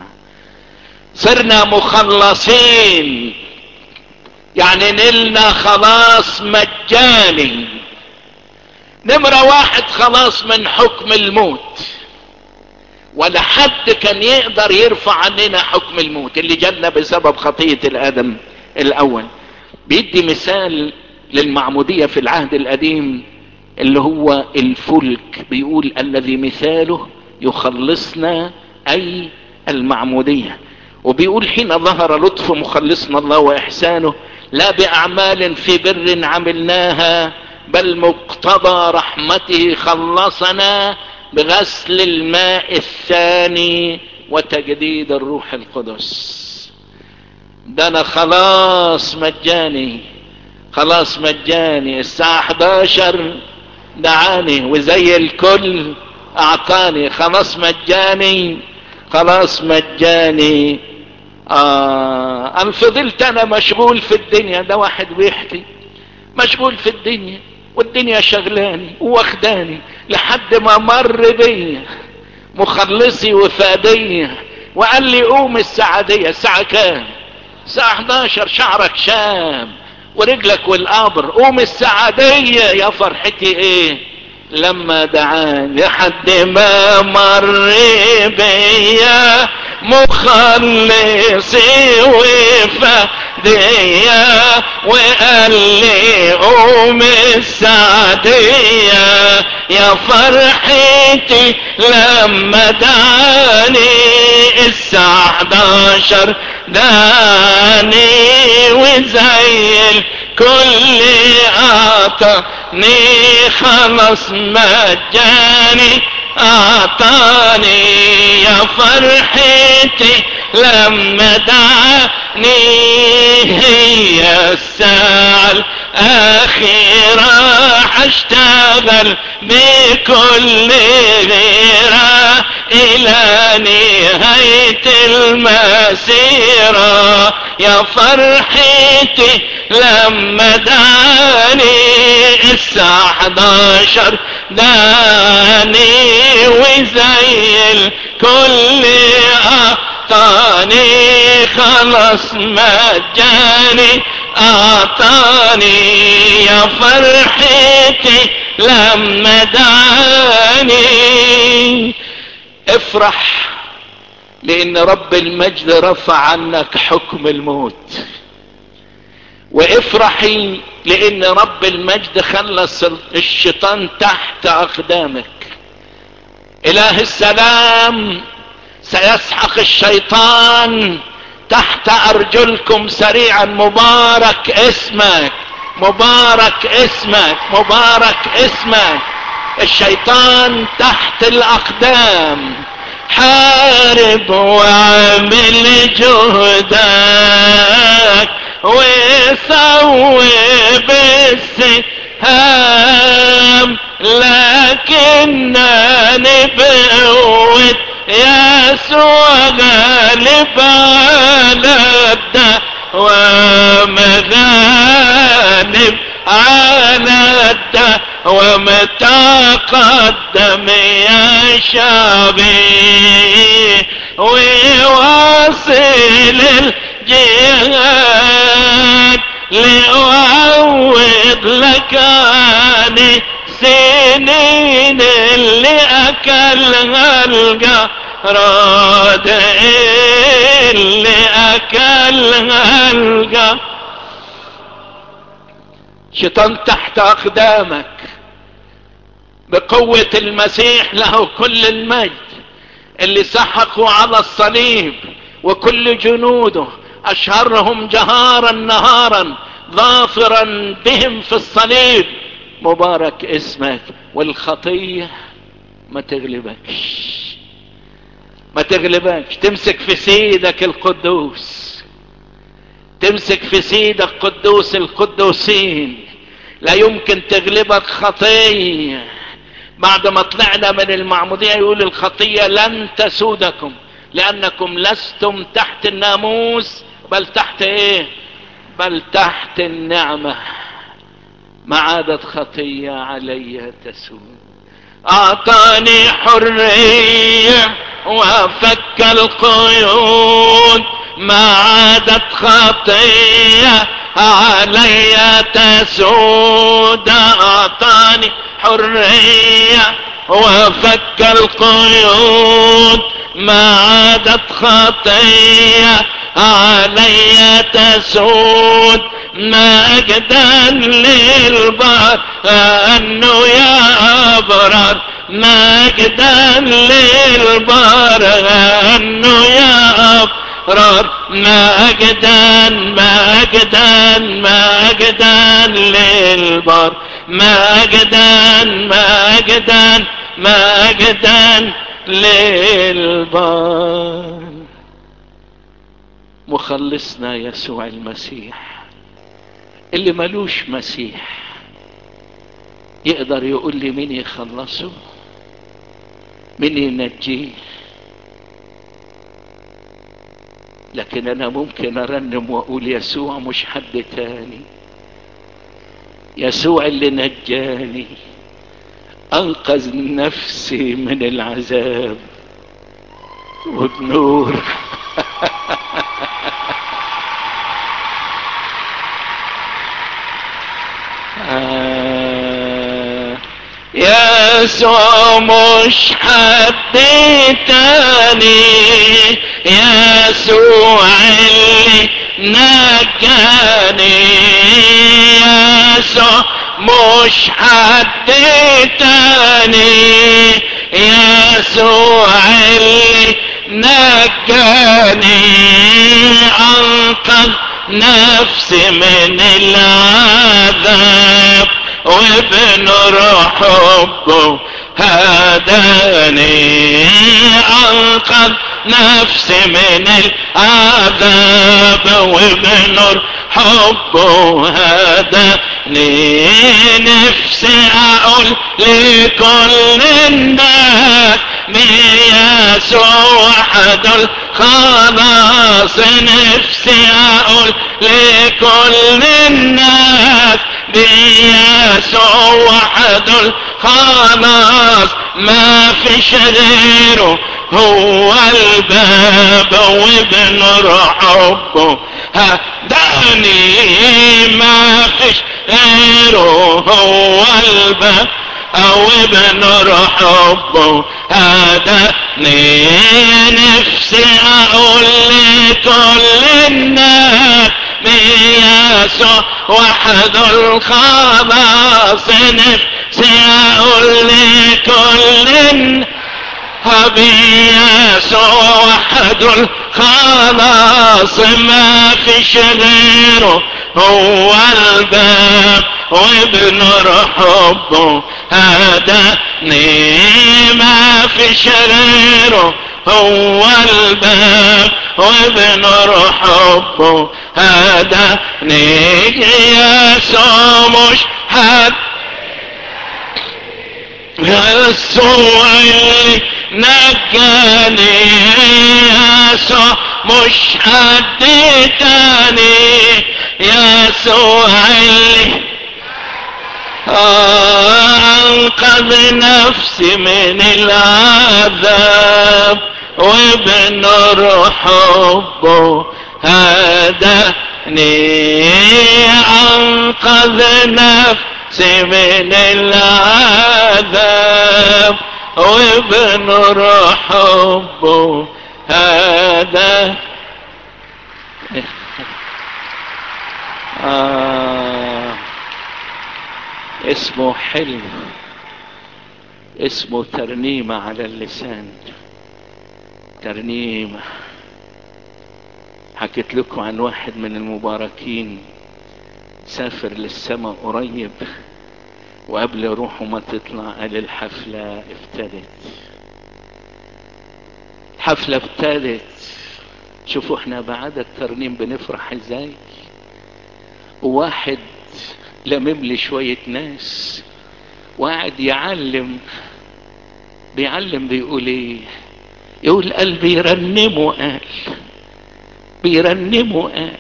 صرنا مخلصين يعني نلنا خلاص مجاني نمرة واحد خلاص من حكم الموت ولا حد كان يقدر يرفع عننا حكم الموت اللي جالنا بسبب خطية الادم الاول بيدي مثال للمعمودية في العهد القديم اللي هو الفلك بيقول الذي مثاله يخلصنا اي المعمودية وبيقول حين ظهر لطف مخلصنا الله واحسانه لا باعمال في بر عملناها بل مقتضى رحمته خلصنا بغسل الماء الثاني وتجديد الروح القدس ده انا خلاص مجاني خلاص مجاني الساعة 11 دعاني وزي الكل اعطاني خلاص مجاني خلاص مجاني آه انا فضلت انا مشغول في الدنيا ده واحد بيحكي مشغول في الدنيا والدنيا شغلاني واخداني لحد ما مر بيا مخلصي وفادية وقال لي قوم الساعة دي الساعة كام الساعة 11 شعرك شام ورجلك والقبر قوم الساعة دي يا فرحتي ايه لما دعاني لحد ما مر بيا مخلصي وفادية وقال لي قوم السعدية يا فرحتي لما دعاني الساعة 11 داني وزي الكل اعطاني خلص مجاني اعطاني يا فرحتي لما دعاني هي الساعة الأخيرة هشتغل بكل غيرة إلى نهاية المسيرة يا فرحتي لما داني الساعة 11 داني وزي الكل أعطاني خلص مجاني أعطاني يا فرحتي لما داني افرح لأن رب المجد رفع عنك حكم الموت وافرحي لان رب المجد خلص الشيطان تحت اقدامك اله السلام سيسحق الشيطان تحت ارجلكم سريعا مبارك اسمك مبارك اسمك مبارك اسمك الشيطان تحت الاقدام حارب واعمل جهدك وصوب السهام لكنني بقوة يسوع غالب على الدوام غالب على الدوام تقدم يا شعبي وواصل الجهاد لأعوض لك عن سنين اللي أكلها الجراد اللي أكلها الجراد شيطان تحت أقدامك بقوة المسيح له كل المجد اللي سحقوا على الصليب وكل جنوده اشهرهم جهارا نهارا ظافرا بهم في الصليب مبارك اسمك والخطية ما تغلبكش ما تغلبكش تمسك في سيدك القدوس تمسك في سيدك قدوس القدوسين لا يمكن تغلبك خطيه بعد ما طلعنا من المعمودية يقول الخطية لن تسودكم لأنكم لستم تحت الناموس بل تحت ايه بل تحت النعمة ما عادت خطية علي تسود أعطاني حرية وفك القيود ما عادت خطية علي تسود أعطاني حرية وفك القيود ما عادت خطية علي تسود مجدا للبر انه يا ابرار مجدا للبر انه يا ابرار مجدا مجدا مجدا للبر مجدا مجدا مجدا للبر مخلصنا يسوع المسيح اللي ملوش مسيح يقدر يقول لي مين يخلصه مين ينجيه لكن انا ممكن ارنم واقول يسوع مش حد تاني يسوع اللي نجاني انقذ نفسي من العذاب وبنور آه يسوع مش حد تاني يسوع اللي نجاني يسوع مش حد تاني يسوع اللي نجاني انقذ نفسي من العذاب وبنور حبه هداني انقذ نفسي من العذاب وبنور حبه هداني نفسي اقول لكل الناس بيسوع وحد الخلاص نفسي اقول لكل الناس بيسوع وحد الخلاص ما فيش غيره هو الباب وابن حبه هداني ما فيش غيره هو الباب او ابن حبه هداني نفسي اقول لكل الناس بيسوع وحد الخلاص نفسي اقول لكل الناس بيسوع وحد الخلاص ما فيش غيره هو الباب وابن حبه هداني ما فيش غيره هو الباب وابن حبه هداني يسوع مش حد يسوع اللي نجاني يسوع مش حد تاني يسوع اللي انقذ نفسي من العذاب وابن حبه هداني انقذ نفسي من العذاب وابن حبه هذا آه اسمه حلم اسمه ترنيمة على اللسان ترنيمة حكيت لكم عن واحد من المباركين سافر للسماء قريب وقبل روحه ما تطلع قال الحفلة ابتدت الحفلة ابتدت شوفوا احنا بعد الترنيم بنفرح ازاي وواحد لمم لي شوية ناس وقاعد يعلم بيعلم بيقول ايه يقول قال بيرنموا قال بيرنموا قال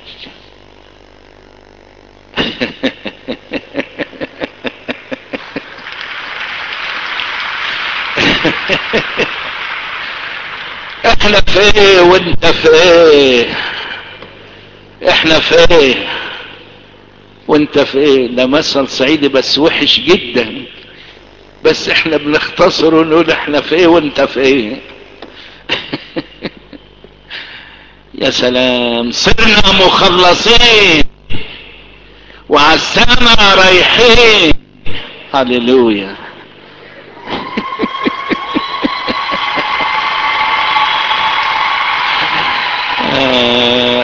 احنا في ايه وانت في ايه احنا في ايه وانت في ايه ده مثل صعيدي بس وحش جدا بس احنا بنختصر ونقول احنا في ايه وانت في ايه يا سلام صرنا مخلصين وعالسما رايحين هللويا آه.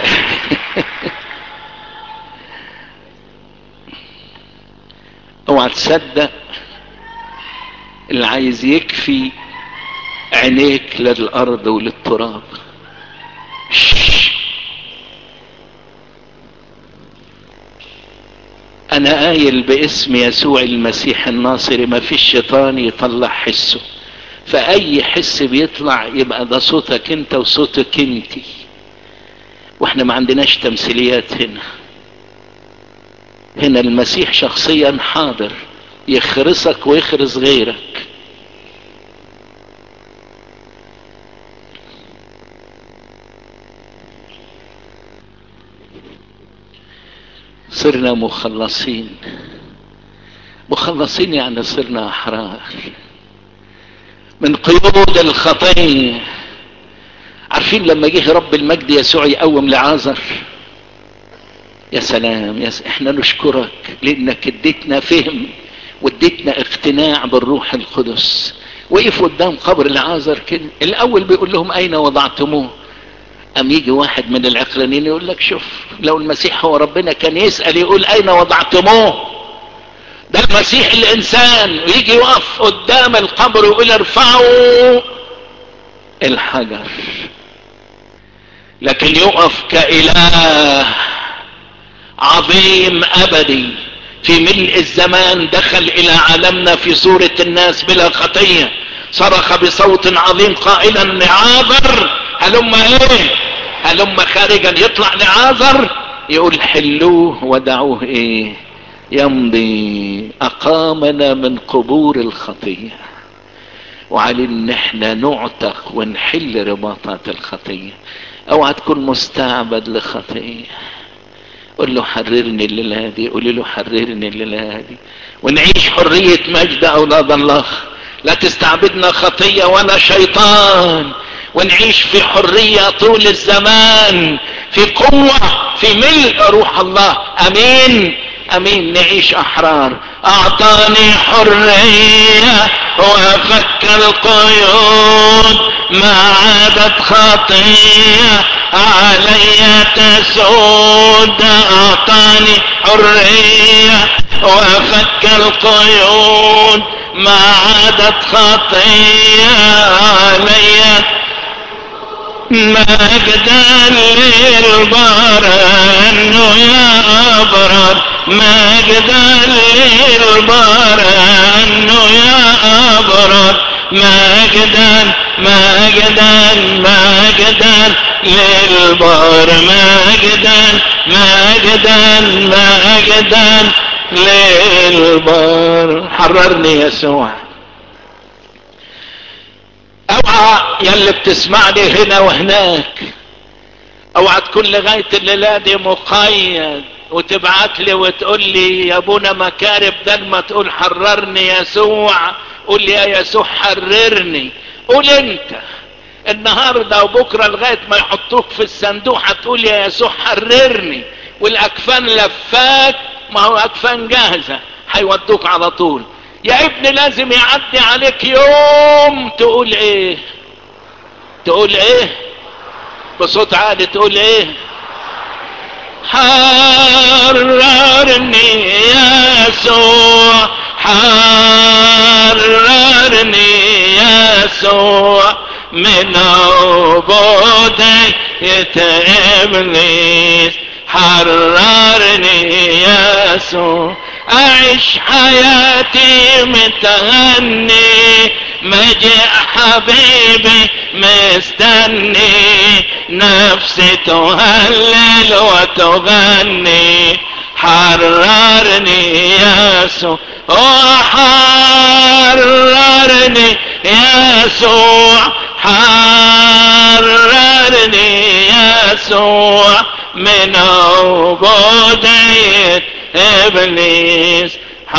اوعى تصدق اللي عايز يكفي عينيك للارض وللتراب انا قايل باسم يسوع المسيح الناصري ما فيش شيطان يطلع حسه فاي حس بيطلع يبقى ده صوتك انت وصوتك انت واحنا ما عندناش تمثيليات هنا هنا المسيح شخصيا حاضر يخرسك ويخرس غيرك صرنا مخلصين مخلصين يعني صرنا احرار من قيود الخطيه عارفين لما جه رب المجد يسوع يقوم لعازر يا سلام يا س... احنا نشكرك لانك اديتنا فهم واديتنا اقتناع بالروح القدس وقف قدام قبر العازر كده الاول بيقول لهم اين وضعتموه ام يجي واحد من العقلانيين يقول لك شوف لو المسيح هو ربنا كان يسأل يقول اين وضعتموه ده المسيح الانسان ويجي يقف قدام القبر ويقول ارفعوا الحجر لكن يقف كإله عظيم ابدي في ملء الزمان دخل الى عالمنا في صورة الناس بلا خطية صرخ بصوت عظيم قائلا لعاذر هلم ايه هلم خارجا يطلع لعاذر يقول حلوه ودعوه ايه يمضي اقامنا من قبور الخطية وعلى ان احنا نعتق ونحل رباطات الخطية اوعى تكون مستعبد لخطية قل له حررني الليلة دي قولي له حررني الليلة دي ونعيش حرية مجد اولاد الله لا تستعبدنا خطية ولا شيطان ونعيش في حرية طول الزمان في قوة في ملء روح الله امين امين نعيش احرار اعطاني حرية وفك القيود ما عادت خطية علي تسود اعطاني حرية وفك القيود ما عادت خطية علي مجدا للبر انه يا ابرار مجدا للبر انه يا ابرار مجدا مجدا مجدا للبر مجدا مجدا مجدا للبر حررني يسوع اوعى يا اللي بتسمعني هنا وهناك اوعى تكون لغاية الليلة دي مقيد وتبعت لي وتقول لي يا ابونا مكارب ده ما تقول حررني يسوع قول لي يا يسوع حررني قول انت النهاردة وبكرة لغاية ما يحطوك في الصندوق هتقول يا يسوع حررني والاكفان لفاك ما هو اكفان جاهزة هيودوك على طول يا ابني لازم يعدي عليك يوم تقول ايه تقول ايه بصوت عالي تقول ايه حررني يسوع حررني يسوع من عبودية ابليس حررني يسوع اعيش حياتي متهني مجيء حبيبي مستني نفسي تهلل وتغني حررني يسوع حررني يسوع حررني يسوع من عبودية ابليس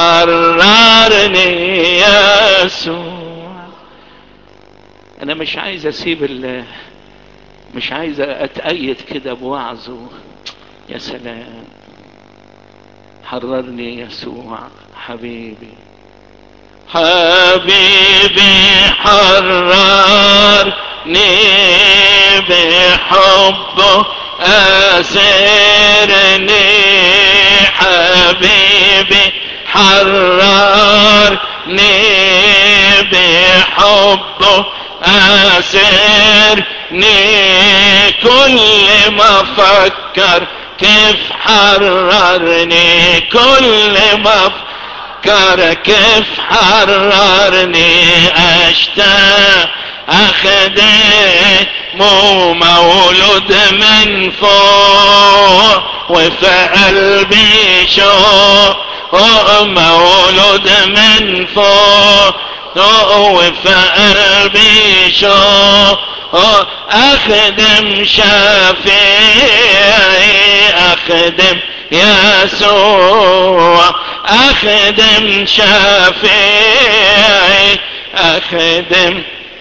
حررني يسوع انا مش عايز اسيب ال مش عايز اتأيد كده بوعظه يا سلام حررني يسوع حبيبي حبيبي حررني بحبه أسرني حبيبي حررني بحبه أسرني كل ما فكر كيف حررني كل ما فكر كيف حررني أشتاق أخدم مولود من فوق وفي قلبي شوق مولود من فوق وفي قلبي شوق أخدم شفيعي أخدم يسوع أخدم شفيعي أخدم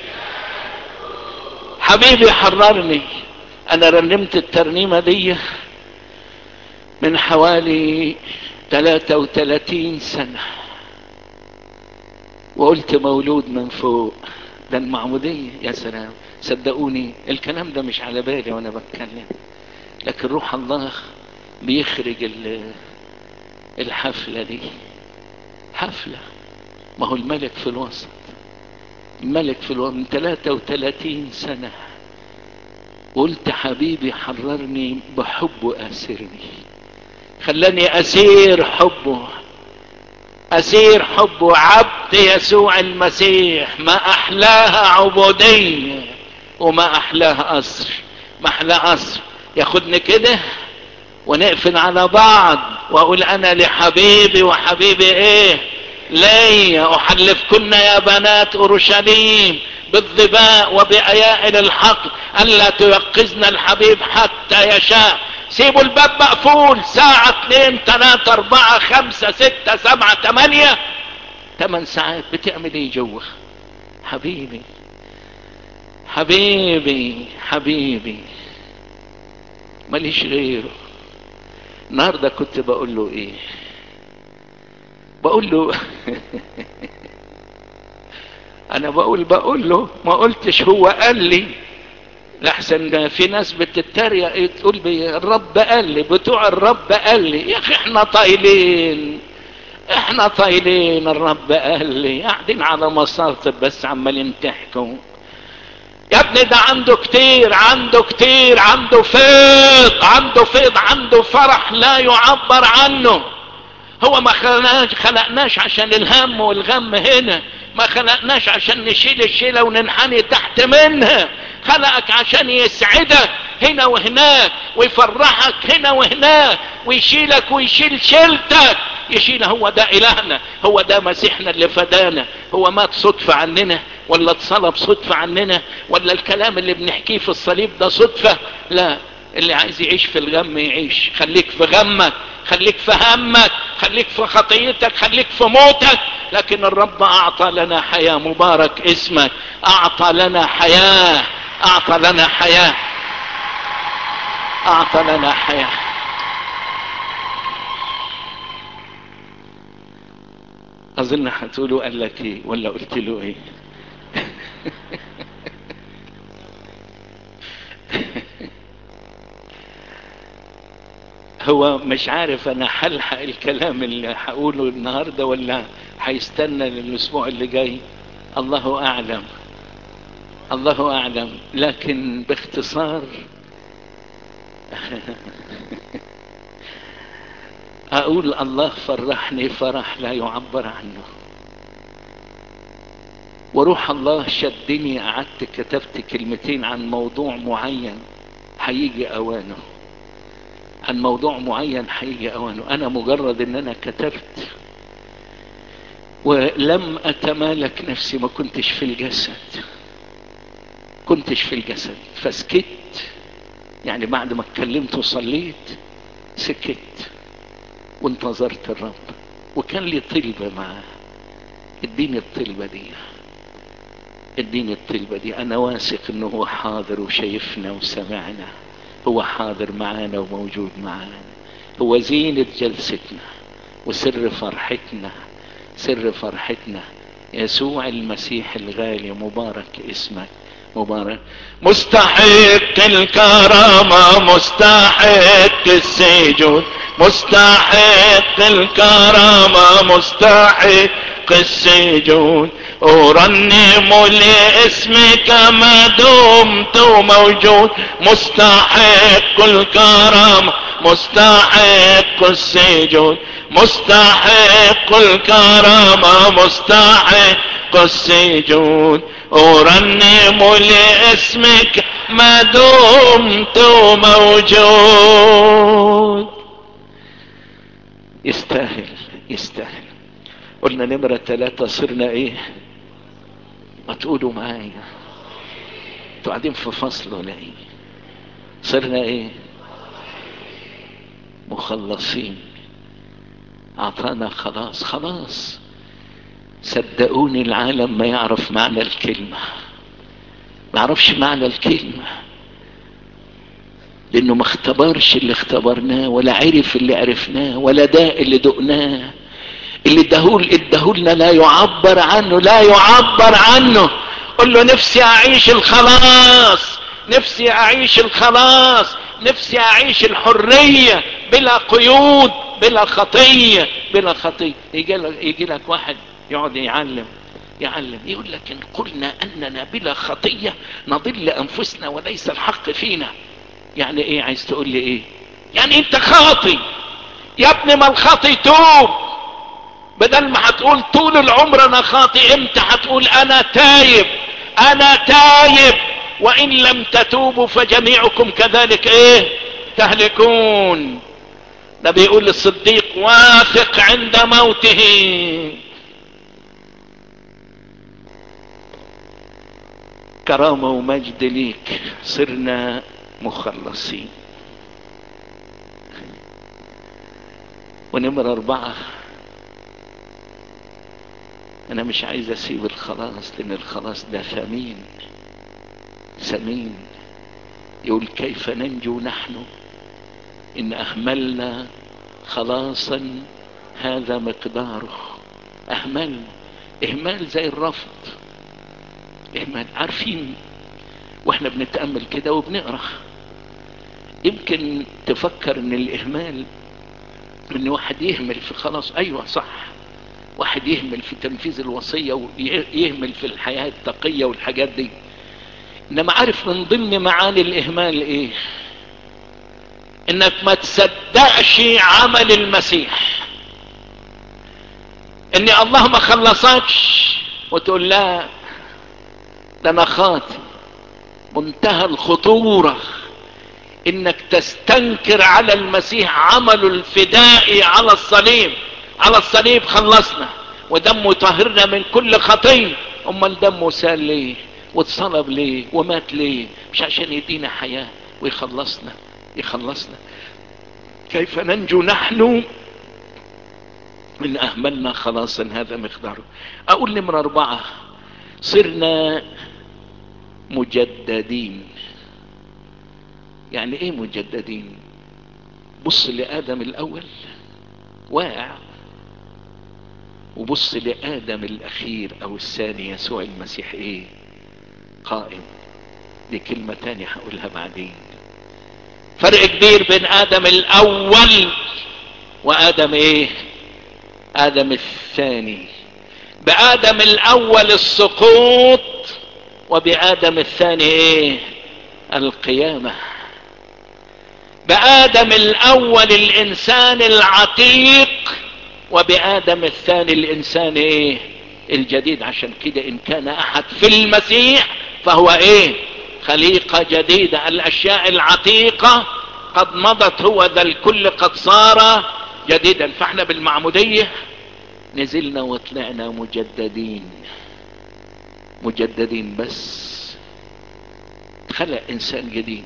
حبيبي حررني انا رنمت الترنيمة دي من حوالي 33 سنة وقلت مولود من فوق ده المعمودية يا سلام صدقوني الكلام ده مش على بالي وانا بتكلم لكن روح الله بيخرج الحفلة دي حفلة ما هو الملك في الوسط الملك في الوقت من 33 سنة قلت حبيبي حررني بحبه أسرني خلاني أسير حبه أسير حبه عبد يسوع المسيح ما أحلاها عبودية وما أحلاها أسر ما أحلاها أسر ياخدني كده ونقفل على بعض وأقول أنا لحبيبي وحبيبي إيه لي أحلفكن يا بنات أورشليم بالظباء وبأيائل الحق ألا تيقظن الحبيب حتى يشاء سيبوا الباب مقفول ساعة اتنين تلاتة اربعة خمسة ستة سبعة تمانية تمن ساعات بتعمل ايه جوه حبيبي حبيبي حبيبي ماليش غيره النهاردة كنت بقول له ايه بقول له انا بقول بقول له ما قلتش هو قال لي لحسن في ناس بتتريق تقول بي الرب قال لي بتوع الرب قال لي يا اخي احنا طايلين احنا طايلين الرب قال لي قاعدين على مصاطب بس عمالين تحكوا يا ابني ده عنده كتير عنده كتير عنده فيض عنده فيض عنده فرح لا يعبر عنه هو ما خلقناش خلقناش عشان الهم والغم هنا ما خلقناش عشان نشيل الشيلة وننحني تحت منها خلقك عشان يسعدك هنا وهناك ويفرحك هنا وهناك ويشيلك ويشيل شيلتك يشيل هو ده الهنا هو ده مسيحنا اللي فدانا هو مات صدفة عننا ولا اتصلب صدفة عننا ولا الكلام اللي بنحكيه في الصليب ده صدفة لا اللي عايز يعيش في الغم يعيش خليك في غمك خليك في همك خليك في خطيتك خليك في موتك لكن الرب اعطى لنا حياة مبارك اسمك اعطى لنا حياة اعطى لنا حياة اعطى لنا حياة اظن هتقولوا قال لك ايه ولا قلت له ايه هو مش عارف انا هلحق الكلام اللي هقوله النهارده ولا هيستنى للاسبوع اللي جاي الله اعلم الله اعلم لكن باختصار اقول الله فرحني فرح لا يعبر عنه وروح الله شدني قعدت كتبت كلمتين عن موضوع معين هيجي اوانه عن موضوع معين هيجي اوانه انا مجرد ان انا كتبت ولم اتمالك نفسي ما كنتش في الجسد كنتش في الجسد فسكت يعني بعد ما اتكلمت وصليت سكت وانتظرت الرب وكان لي طلبة معاه اديني الطلبة دي اديني الطلبة دي انا واثق انه هو حاضر وشايفنا وسمعنا هو حاضر معانا وموجود معانا هو زينة جلستنا وسر فرحتنا سر فرحتنا يسوع المسيح الغالي مبارك اسمك مبارك مستحق الكرامة مستحق السجود مستحق الكرامة مستحق السجود أرنم لاسمك ما دمت موجود مستحق الكرامة مستحق السجود مستحق الكرامة مستحق السجود أرنم لاسمك ما دمت موجود يستاهل يستاهل قلنا نمرة ثلاثة صرنا ايه ما تقولوا معايا انتوا قاعدين في فصل ولا ايه صرنا ايه مخلصين اعطانا خلاص خلاص صدقوني العالم ما يعرف معنى الكلمة ما يعرفش معنى الكلمة لانه ما اختبرش اللي اختبرناه ولا عرف اللي عرفناه ولا داء اللي دقناه اللي ادهول ادهولنا لا يعبر عنه لا يعبر عنه قل له نفسي اعيش الخلاص نفسي اعيش الخلاص نفسي اعيش الحرية بلا قيود بلا خطية بلا خطية يجي لك, يجي لك واحد يقعد يعلم يعلم يقول لك ان قلنا اننا بلا خطية نضل انفسنا وليس الحق فينا يعني ايه عايز تقول لي ايه يعني انت خاطي يا ابني ما الخاطي توب بدل ما هتقول طول العمر انا خاطي امتى هتقول انا تايب انا تايب وان لم تتوبوا فجميعكم كذلك ايه تهلكون ده بيقول الصديق واثق عند موته كرامة ومجد ليك صرنا مخلصين ونمرة اربعة انا مش عايز اسيب الخلاص لان الخلاص ده ثمين ثمين يقول كيف ننجو نحن ان اهملنا خلاصا هذا مقداره اهمل اهمال زي الرفض اهمال عارفين واحنا بنتأمل كده وبنقرأ يمكن تفكر ان الاهمال ان واحد يهمل في خلاص ايوه صح واحد يهمل في تنفيذ الوصية ويهمل في الحياة التقية والحاجات دي انما عارف من ضمن معاني الاهمال ايه انك ما تصدقش عمل المسيح ان الله ما خلصكش وتقول لا ده انا خاطي منتهى الخطورة انك تستنكر على المسيح عمله الفدائي على الصليب على الصليب خلصنا ودمه طهرنا من كل خطية امال دمه سال ليه واتصلب ليه ومات ليه مش عشان يدينا حياة ويخلصنا يخلصنا كيف ننجو نحن من اهملنا خلاصا هذا مقداره اقول نمرة اربعة صرنا مجددين يعني ايه مجددين بص لادم الاول واقع وبص لادم الاخير او الثاني يسوع المسيح ايه قائم دي كلمة تانية هقولها بعدين فرق كبير بين ادم الاول وادم ايه ادم الثاني بادم الاول السقوط وبادم الثاني ايه القيامة بادم الاول الانسان العتيق وبادم الثاني الانسان ايه الجديد عشان كده ان كان احد في المسيح فهو ايه خليقة جديدة الاشياء العتيقة قد مضت هو ذا الكل قد صار جديدا فاحنا بالمعمودية نزلنا وطلعنا مجددين مجددين بس خلق انسان جديد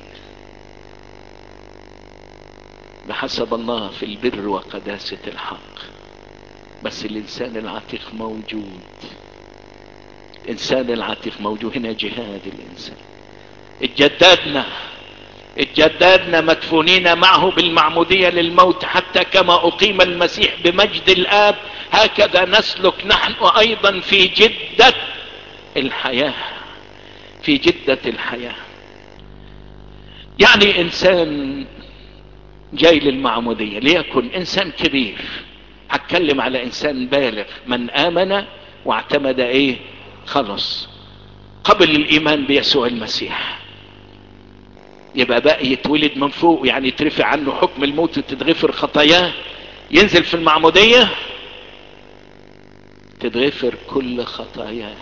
بحسب الله في البر وقداسة الحق بس الانسان العتيق موجود الانسان العتيق موجود هنا جهاد الانسان اتجددنا اتجددنا مدفونين معه بالمعمودية للموت حتى كما اقيم المسيح بمجد الاب هكذا نسلك نحن ايضا في جدة الحياة في جدة الحياة يعني انسان جاي للمعمودية ليكن انسان كبير هتكلم على انسان بالغ من امن واعتمد ايه خلص قبل الايمان بيسوع المسيح يبقى بقى يتولد من فوق يعني يترفع عنه حكم الموت وتتغفر خطاياه ينزل في المعمودية تتغفر كل خطاياه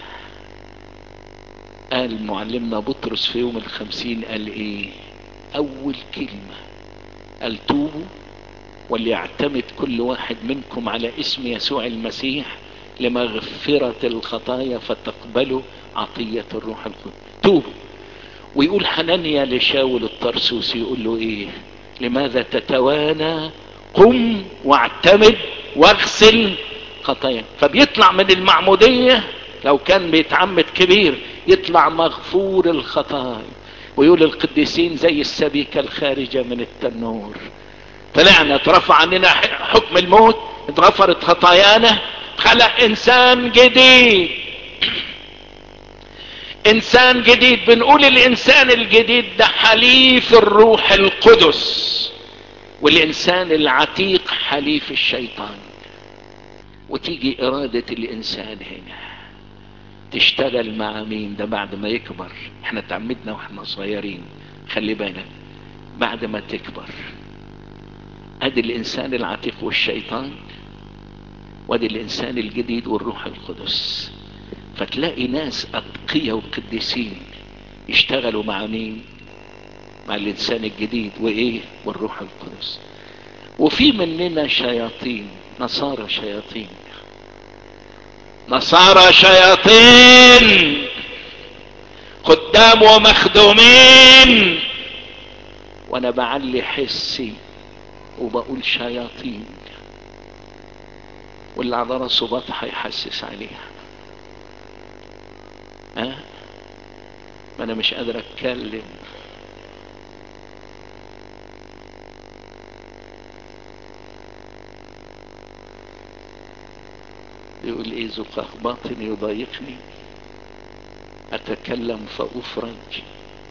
قال معلمنا بطرس في يوم الخمسين قال ايه اول كلمة قال توبوا وليعتمد كل واحد منكم على اسم يسوع المسيح لمغفرة الخطايا فتقبلوا عطية الروح القدس توبوا ويقول حنانيا لشاول الطرسوسي يقول له ايه لماذا تتوانى قم واعتمد واغسل خطايا فبيطلع من المعمودية لو كان بيتعمد كبير يطلع مغفور الخطايا ويقول القديسين زي السبيكة الخارجة من التنور طلعنا اترفع عننا حكم الموت اتغفرت خطايانا خلق انسان جديد انسان جديد بنقول الانسان الجديد ده حليف الروح القدس والانسان العتيق حليف الشيطان وتيجي ارادة الانسان هنا تشتغل مع مين ده بعد ما يكبر احنا تعمدنا واحنا صغيرين خلي بالك بعد ما تكبر ادي الانسان العتيق والشيطان وادي الانسان الجديد والروح القدس فتلاقي ناس اتقية وقديسين يشتغلوا مع مين مع الانسان الجديد وايه والروح القدس وفي مننا شياطين نصارى شياطين نصارى شياطين خدام ومخدومين وانا بعلي حسي وبقول شياطين واللي على راسه بطحه يحسس عليها ها أه؟ ما انا مش قادر اتكلم يقول ايه زقاق باطني يضايقني اتكلم فافرج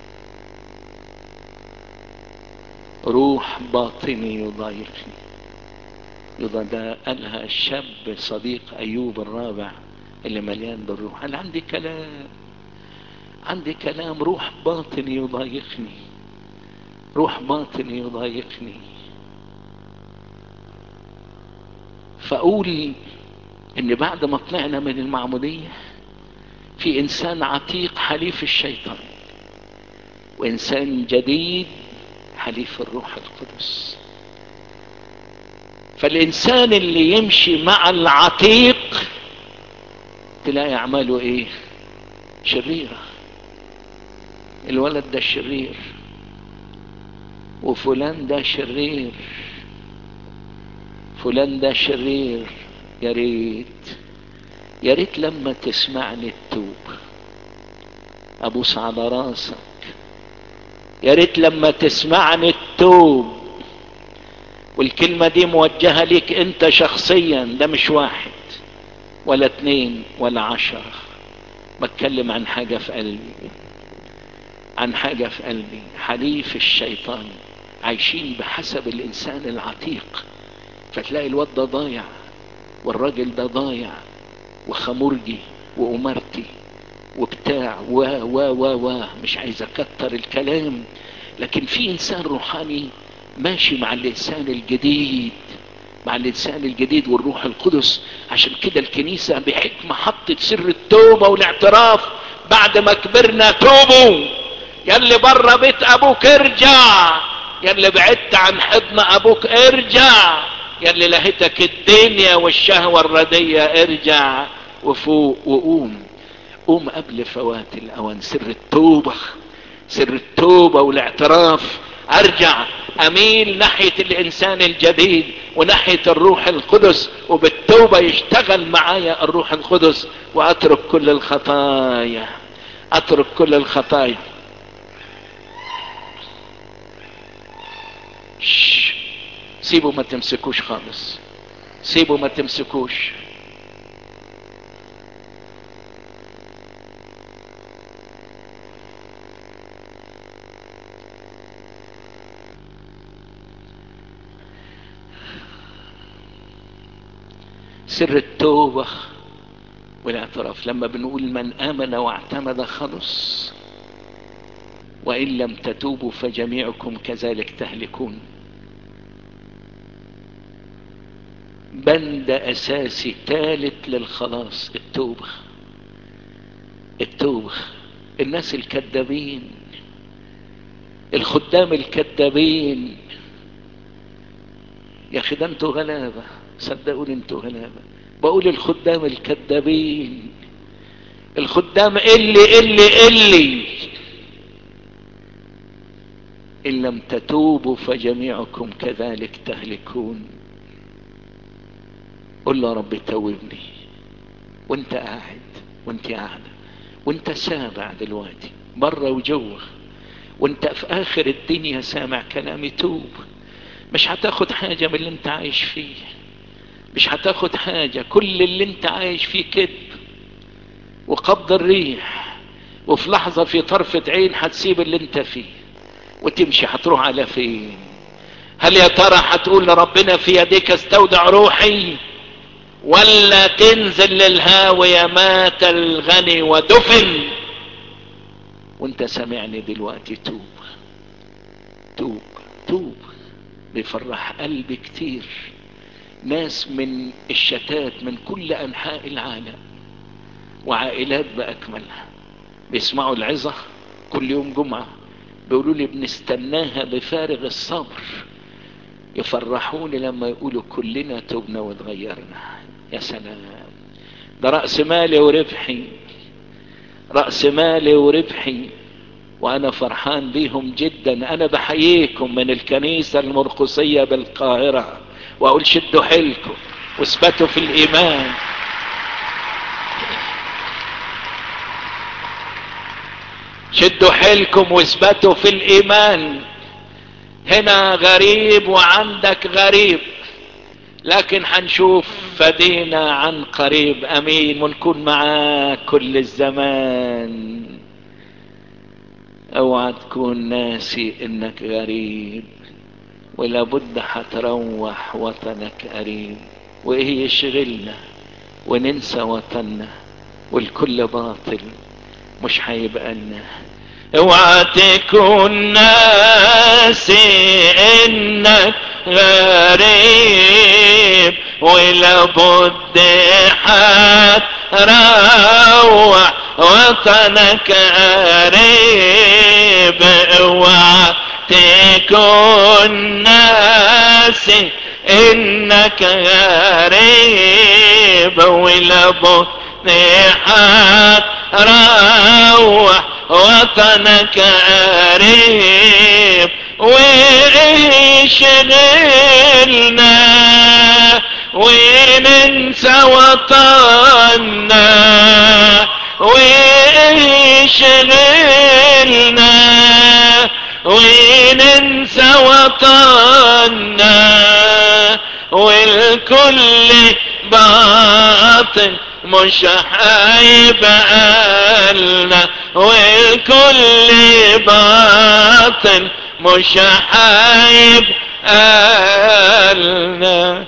روح باطني يضايقني يضا ده قالها الشاب صديق ايوب الرابع اللي مليان بالروح انا عندي كلام عندي كلام روح باطني يضايقني روح باطني يضايقني فاقول ان بعد ما طلعنا من المعمودية في انسان عتيق حليف الشيطان وانسان جديد حليف الروح القدس فالانسان اللي يمشي مع العتيق تلاقي اعماله ايه شريرة الولد ده شرير وفلان ده شرير فلان ده شرير يا ريت يا ريت لما تسمعني التوب ابوس على راسك يا ريت لما تسمعني التوب والكلمة دي موجهة ليك انت شخصيا ده مش واحد ولا اتنين ولا عشرة بتكلم عن حاجة في قلبي عن حاجة في قلبي حليف الشيطان عايشين بحسب الانسان العتيق فتلاقي الواد ده ضايع والراجل ده ضايع وخمرجي وأمرتي وبتاع و و و و مش عايز اكتر الكلام لكن في انسان روحاني ماشي مع الانسان الجديد مع الانسان الجديد والروح القدس عشان كده الكنيسة بحكمة حطت سر التوبة والاعتراف بعد ما كبرنا توبوا يلي بره بيت ابوك ارجع يلي بعدت عن حضن ابوك ارجع يلي لهتك الدنيا والشهوة الردية ارجع وفوق وقوم قوم قبل فوات الاوان سر التوبة سر التوبة والاعتراف ارجع اميل ناحية الانسان الجديد وناحية الروح القدس وبالتوبة يشتغل معايا الروح القدس واترك كل الخطايا اترك كل الخطايا شش. سيبوا ما تمسكوش خالص سيبوا ما تمسكوش سر التوبة والاعتراف لما بنقول من آمن واعتمد خلص وإن لم تتوبوا فجميعكم كذلك تهلكون بند أساسي ثالث للخلاص التوبة التوبة الناس الكذابين الخدام الكذابين يا اخي ده انتوا غلابه صدقوني انتوا غلابة بقول الخدام الكذابين الخدام اللي اللي اللي ان لم تتوبوا فجميعكم كذلك تهلكون قل له رب توبني وانت قاعد وانت قاعدة وانت سامع دلوقتي بره وجوه وانت في اخر الدنيا سامع كلامي توب مش هتاخد حاجة من اللي انت عايش فيه مش هتاخد حاجة كل اللي انت عايش فيه كذب وقبض الريح وفي لحظة في طرفة عين هتسيب اللي انت فيه وتمشي هتروح على فين هل يا ترى هتقول لربنا في يديك استودع روحي ولا تنزل للهاوية مات الغني ودفن وانت سامعني دلوقتي توب توب توب بيفرح قلبي كتير ناس من الشتات من كل انحاء العالم وعائلات باكملها بيسمعوا العظة كل يوم جمعة بيقولوا لي بنستناها بفارغ الصبر يفرحوني لما يقولوا كلنا تبنا وتغيرنا يا سلام ده رأس مالي وربحي رأس مالي وربحي وانا فرحان بيهم جدا انا بحييكم من الكنيسة المرقسية بالقاهرة واقول شدوا حيلكم واثبتوا في الايمان شدوا حيلكم واثبتوا في الايمان هنا غريب وعندك غريب لكن هنشوف فدينا عن قريب امين ونكون معاك كل الزمان اوعى تكون ناسي انك غريب ولابد هتروح وطنك قريب وايه يشغلنا وننسى وطننا والكل باطل مش هيبقى لنا اوعى تكون ناسي انك غريب ولابد هتروح وطنك قريب اوعى تكون ناسي انك غريب ولابد هتروح وطنك قريب ويشغلنا وننسى وطننا ويشغلنا وننسى وطننا والكل باطل مش هيبقالنا والكل باطل مش هيبقالنا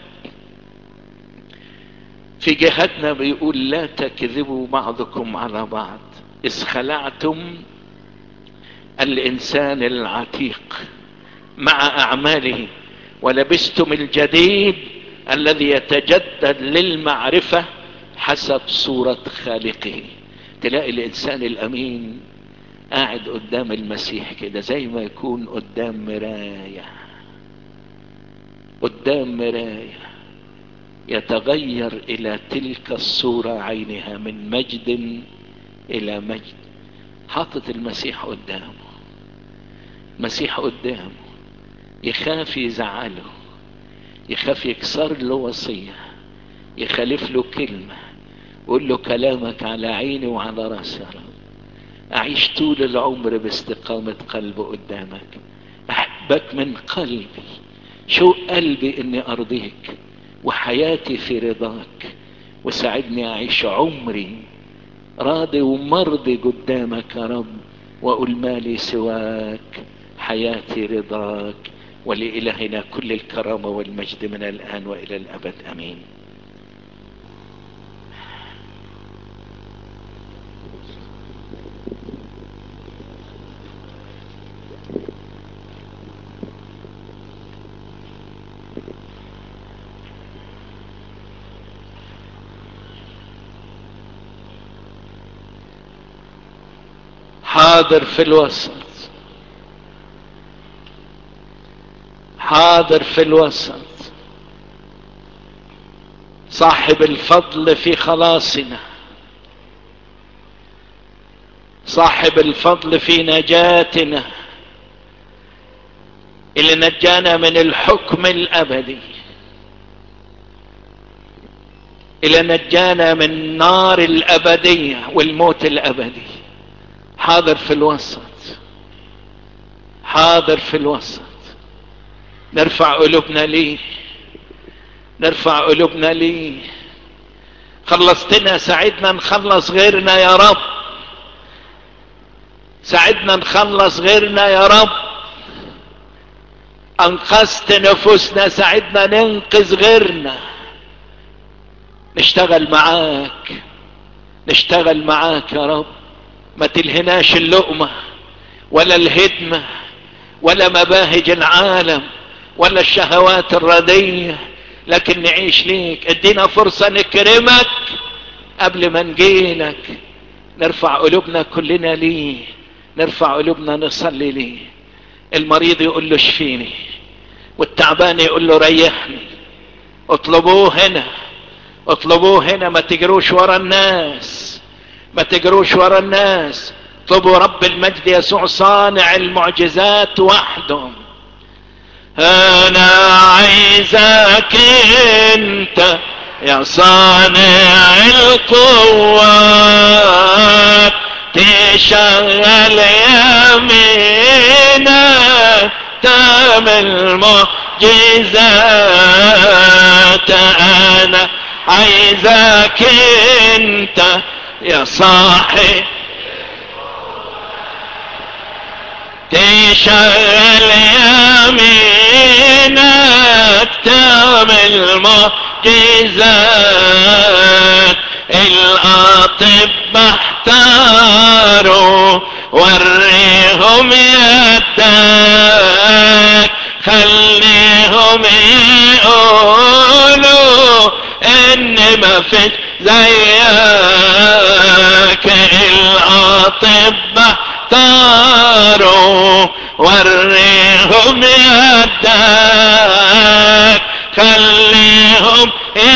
في جهتنا بيقول لا تكذبوا بعضكم على بعض إذ خلعتم الإنسان العتيق مع أعماله ولبستم الجديد الذي يتجدد للمعرفة حسب صورة خالقه تلاقي الإنسان الأمين قاعد قدام المسيح كده زي ما يكون قدام مراية قدام مرايه يتغير الى تلك الصورة عينها من مجد الى مجد حاطط المسيح قدامه المسيح قدامه يخاف يزعله يخاف يكسر له وصية يخالف له كلمة يقول له كلامك على عيني وعلى راسي يا رب أعيش طول العمر باستقامة قلبه قدامك أحبك من قلبي شو قلبي إني أرضيك وحياتي في رضاك وساعدني أعيش عمري راضي ومرضي قدامك يا رب وأقول مالي سواك حياتي رضاك ولإلهنا كل الكرامة والمجد من الآن وإلى الأبد أمين حاضر في الوسط حاضر في الوسط صاحب الفضل في خلاصنا صاحب الفضل في نجاتنا اللي نجانا من الحكم الابدي اللي نجانا من النار الابديه والموت الابدي حاضر في الوسط حاضر في الوسط نرفع قلوبنا ليه نرفع قلوبنا ليه خلصتنا ساعدنا نخلص غيرنا يا رب ساعدنا نخلص غيرنا يا رب انقذت نفوسنا ساعدنا ننقذ غيرنا نشتغل معاك نشتغل معاك يا رب ما تلهناش اللقمة ولا الهدمة ولا مباهج العالم ولا الشهوات الردية لكن نعيش ليك ادينا فرصة نكرمك قبل ما نجيلك نرفع قلوبنا كلنا ليه نرفع قلوبنا نصلي ليه المريض يقول له اشفيني والتعبان يقول له ريحني اطلبوه هنا اطلبوه هنا ما تجروش ورا الناس ما تجروش ورا الناس اطلبوا رب المجد يسوع صانع المعجزات وحده انا عايزك انت يا صانع القوات تشغل يمينك تعمل معجزات انا عايزك انت يا صاحب تشغل يمينك تعمل معجزات الاطباء احتاروا وريهم يدك خليهم يقولوا ان ما فيش زيك الاطباء اختاروا وريهم يدك خليهم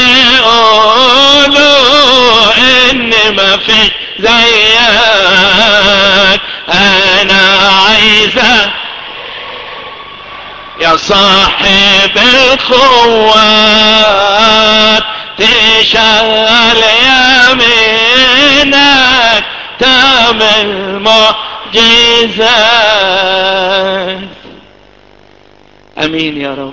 يقولوا ان ما في زيك انا عايزة يا صاحب القوات تشغل يمينك تعمل معجزات امين يا رب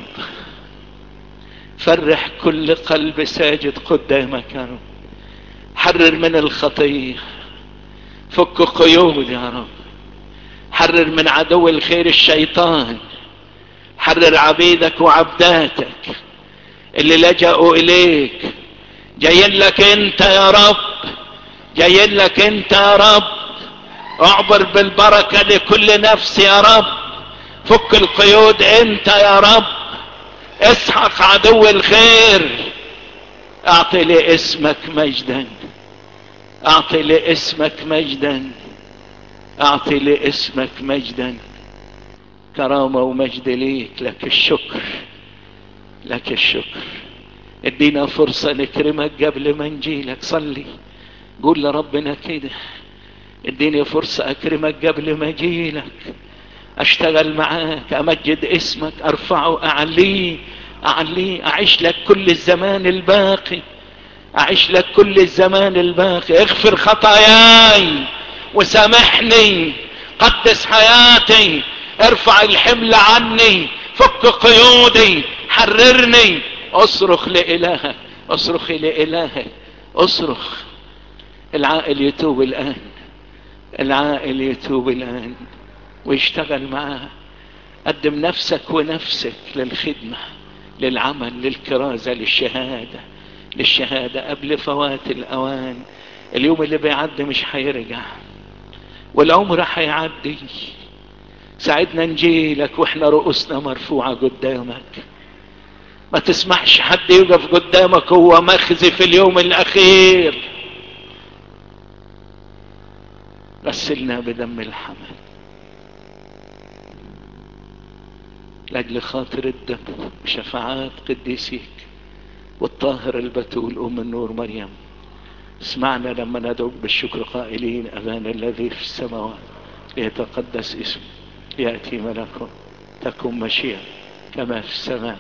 فرح كل قلب ساجد قدامك يا رب حرر من الخطيه فك قيود يا رب حرر من عدو الخير الشيطان حرر عبيدك وعبداتك اللي لجأوا اليك جايين لك انت يا رب جايين لك انت يا رب اعبر بالبركة لكل نفس يا رب فك القيود انت يا رب اسحق عدو الخير اعطي لاسمك مجدا اعطي لاسمك مجدا اعطي لاسمك مجدا كرامة ومجد ليك لك الشكر لك الشكر ادينا فرصة نكرمك قبل ما نجيلك صلي قول لربنا كده اديني فرصة اكرمك قبل ما اجيلك اشتغل معاك امجد اسمك ارفعه اعليه اعليه اعيش لك كل الزمان الباقي اعيش لك كل الزمان الباقي اغفر خطاياي وسامحني قدس حياتي ارفع الحمل عني فك قيودي حررني اصرخ لإلهك اصرخ لإلهك اصرخ العائل يتوب الآن العائل يتوب الآن ويشتغل معاه قدم نفسك ونفسك للخدمة للعمل للكرازة للشهادة للشهادة قبل فوات الأوان اليوم اللي بيعدي مش هيرجع والعمر هيعدي ساعدنا نجيلك واحنا رؤوسنا مرفوعة قدامك ما تسمحش حد يقف قدامك هو مخزي في اليوم الاخير غسلنا بدم الحمل لاجل خاطر الدم وشفاعات قديسيك والطاهر البتول ام النور مريم اسمعنا لما ندعوك بالشكر قائلين ابانا الذي في السماوات ليتقدس اسمه ياتي ملكه تكن مشيئه كما في السماء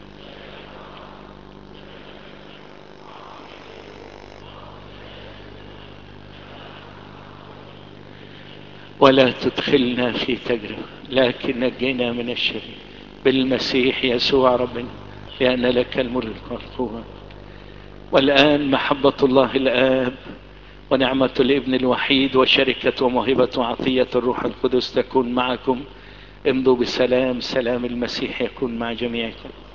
ولا تدخلنا في تجربة لكن نجينا من الشرير بالمسيح يسوع ربنا لأن لك الملك والقوة والآن محبة الله الآب ونعمة الابن الوحيد وشركة وموهبة وعطية الروح القدس تكون معكم امضوا بسلام سلام المسيح يكون مع جميعكم